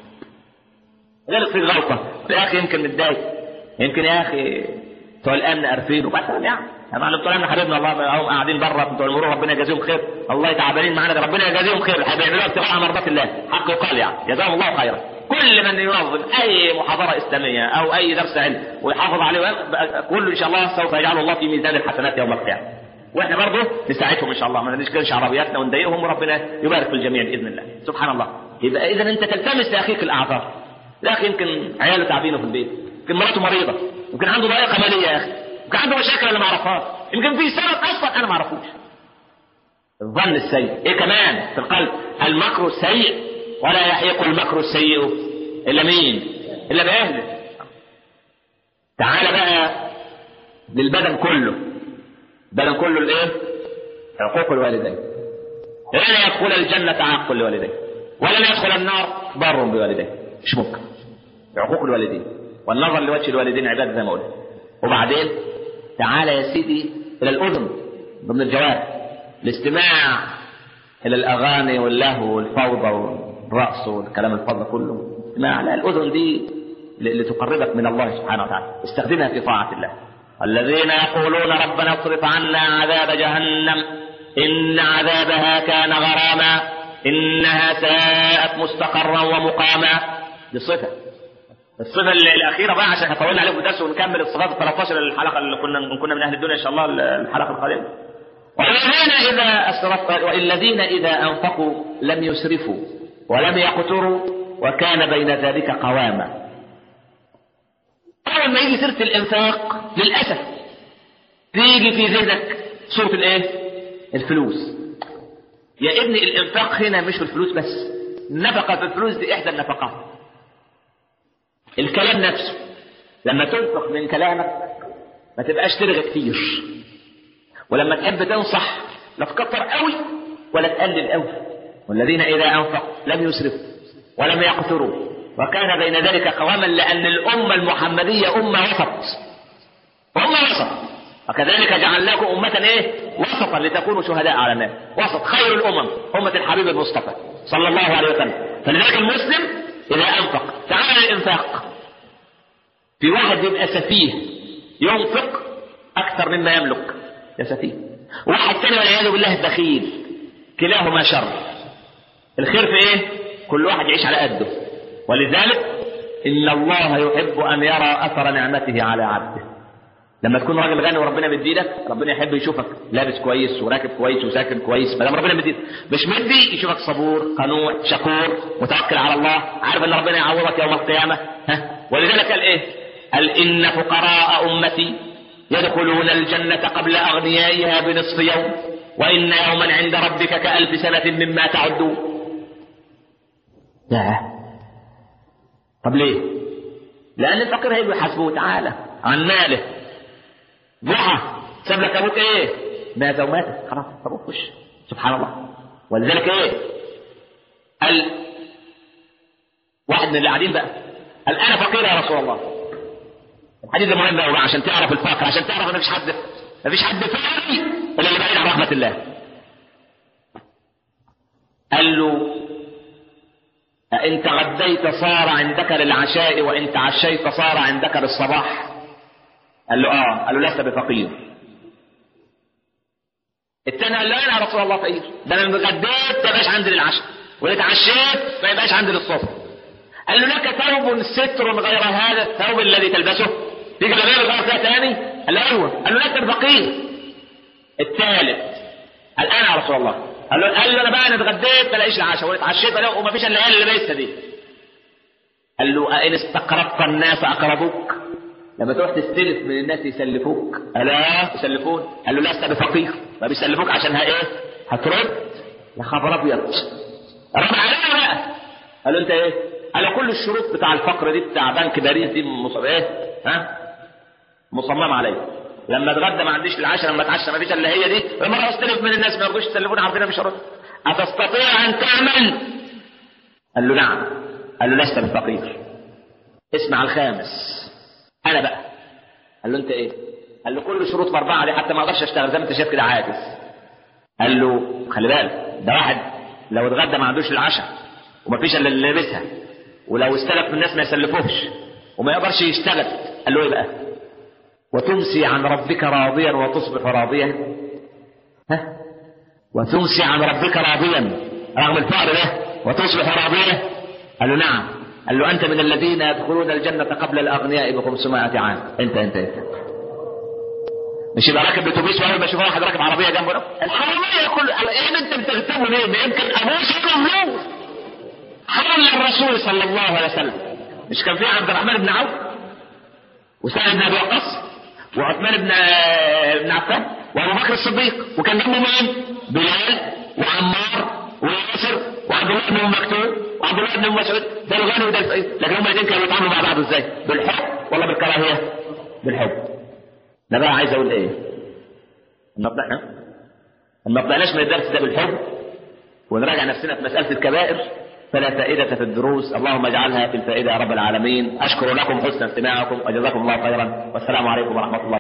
غلط في غلطة يا أخي يمكن متضايق يمكن يا أخي بتوع الأمن قارفين وبعدين يعني يا معلم بتوع الأمن حبيبنا الله هم قاعدين بره بتوع المرور ربنا يجازيهم خير الله تعبانين معانا ده ربنا يجازيهم خير بيعملوها ابتغاء مرضات الله حق يقال يعني جزاهم الله خيرا كل من ينظم اي محاضره اسلاميه او اي درس علم ويحافظ عليه كله ان شاء الله سوف يجعله الله في ميزان الحسنات يوم القيامه واحنا برضه نساعدهم ان شاء الله ما نشكلش عربياتنا ونضايقهم وربنا يبارك في الجميع باذن الله سبحان الله يبقى اذا انت تلتمس لاخيك الاعذار لا اخي يمكن عياله تعبينه في البيت يمكن مراته مريضه يمكن عنده ضائقه ماليه يا اخي يمكن عنده مشاكل انا ما اعرفهاش يمكن في سبب اصلا انا ما اعرفوش الظن السيء ايه كمان في القلب المكر السيء ولا يحيق المكر السيء الا مين الا باهله تعال بقى للبدن كله البدن كله الايه عقوق الوالدين لن يدخل الجنة عاق لوالديه ولن يدخل النار بر بوالديه مش ممكن عقوق الوالدين والنظر لوجه الوالدين عبادة زي ما قلت وبعدين تعال يا سيدي إلى الأذن ضمن الجوارح الاستماع إلى الأغاني واللهو والفوضى والرقص والكلام الفاضي كله استماع لا الأذن دي اللي تقربك من الله سبحانه وتعالى استخدمها في طاعة الله الذين يقولون ربنا اصرف عنا عذاب جهنم إن عذابها كان غراما إنها ساءت مستقرا ومقاما دي صفة الصفة الأخيرة بقى عشان طولنا عليكم درس ونكمل الصفات ال 13 الحلقة اللي كنا كنا من أهل الدنيا إن شاء الله الحلقة القادمة. والذين إذا أسرفوا والذين إذا أنفقوا لم يسرفوا ولم يقتروا وكان بين ذلك قواما. أول ما يجي سيرة الإنفاق للأسف تيجي في ذهنك صورة الإيه؟ الفلوس. يا ابني الإنفاق هنا مش في الفلوس بس. النفقة في الفلوس دي إحدى النفقات. الكلام نفسه لما تنفق من كلامك ما تبقاش ترغى كتير ولما تحب تنصح لا تكتر قوي ولا تقلل قوي والذين اذا انفقوا لم يسرفوا ولم يقتروا وكان بين ذلك قواما لان الامه المحمديه امه وسط امه وسط وكذلك جعلناكم أمة إيه؟ وسطا لتكونوا شهداء على الناس، وسط خير الأمم أمة الحبيب المصطفى صلى الله عليه وسلم، فلذلك المسلم إذا أنفق تعالى الإنفاق. في واحد بيبقى سفيه ينفق أكثر مما يملك يا سفيه. واحد ثاني والعياذ بالله بخيل كلاهما شر. الخير في إيه؟ كل واحد يعيش على قده. ولذلك إن الله يحب أن يرى أثر نعمته على عبده. لما تكون راجل غني وربنا مديلك ربنا يحب يشوفك لابس كويس وراكب كويس وساكن كويس ما دام ربنا مديلك مش مدي يشوفك صبور قنوع شكور متوكل على الله عارف ان ربنا يعوضك يوم القيامه ها ولذلك قال ايه؟ قال ان فقراء امتي يدخلون الجنه قبل اغنيائها بنصف يوم وان يوما عند ربك كالف سنه مما تعدون. يا طب ليه؟ لان الفقير هيجوا يحاسبوه تعالى عن ماله ضحى ساب لك ابوك ايه؟ مات ومات خلاص ابوك وش سبحان الله ولذلك ايه؟ قال واحد من اللي قاعدين بقى قال انا فقير يا رسول الله الحديث ده مهم قوي عشان تعرف الفقر عشان تعرف ان مفيش حد مفيش حد فقير الا اللي بعيد عن رحمه الله قال له أإن تغديت صار عندك للعشاء وإن تعشيت صار عندك للصباح قال له اه قال له لست بفقير الثاني قال له انا يا رسول الله فقير ده انا اتغديت ما يبقاش عندي للعشاء واذا اتعشيت ما يبقاش عندي للصبح قال له لك ثوب ستر غير هذا الثوب الذي تلبسه تيجي غير غير فيها ثاني قال له ايوه قال له لست بفقير الثالث قال انا يا رسول الله قال له قال له انا بقى انا اتغديت ما لاقيش العشاء وانا اتعشيت بلاقي وما فيش الا اللي لابسها دي قال له أئن استقرضت الناس أقرضوك لما تروح تستلف من الناس يسلفوك الا يسلفون قال له لست بفقير ما بيسلفوك عشان ايه هترد يا خبر ابيض رد علينا بقى قال له انت ايه قال له كل الشروط بتاع الفقر دي بتاع بنك باريس دي مص... ايه ها مصمم عليا لما اتغدى ما عنديش العشاء لما اتعشى ما فيش الا هي دي لما استلف من الناس ما يرضوش يسلفوني عارفين مش هرد اتستطيع ان تعمل قال له نعم قال له لست بفقير اسمع الخامس انا بقى قال له انت ايه قال له كل شروط باربعه دي حتى ما اقدرش اشتغل زي ما انت شايف كده عاجز قال له خلي بالك ده واحد لو اتغدى ما عندوش العشاء ومفيش الا اللي لابسها ولو استلف من الناس ما يسلفوش وما يقدرش يشتغل قال له ايه بقى وتمسي عن ربك راضيا وتصبح راضيا ها وتمسي عن ربك راضيا رغم الفقر ده وتصبح راضيا قال له نعم قال له أنت من الذين يدخلون الجنة قبل الأغنياء ب 500 عام أنت أنت أنت مش يبقى راكب اتوبيس واول ما اشوف واحد راكب عربيه جنبه الحراميه كل على ايه انت بتغتابه ليه؟ ما يمكن ابوه شكله نور حرم الرسول صلى الله عليه وسلم مش كان في عبد الرحمن بن عوف وسعد بن ابي وقاص وعثمان بن بن عفان وابو بكر الصديق وكان جنبه مين؟ بلال وعمار وياسر وعبد الله بن ام مكتوم وعبد الله بن ام مسعود ده الغني وده الفقير لكن هم الاثنين كانوا بيتعاملوا مع بعض ازاي؟ بالحب ولا بالكراهيه؟ بالحب انا بقى عايز اقول ايه؟ ما طلعنا ما طلعناش من الدرس ده بالحب ونراجع نفسنا في مساله الكبائر فلا فائدة في الدروس اللهم اجعلها في الفائدة يا رب العالمين أشكر لكم حسن استماعكم وجزاكم الله خيرا والسلام عليكم ورحمة الله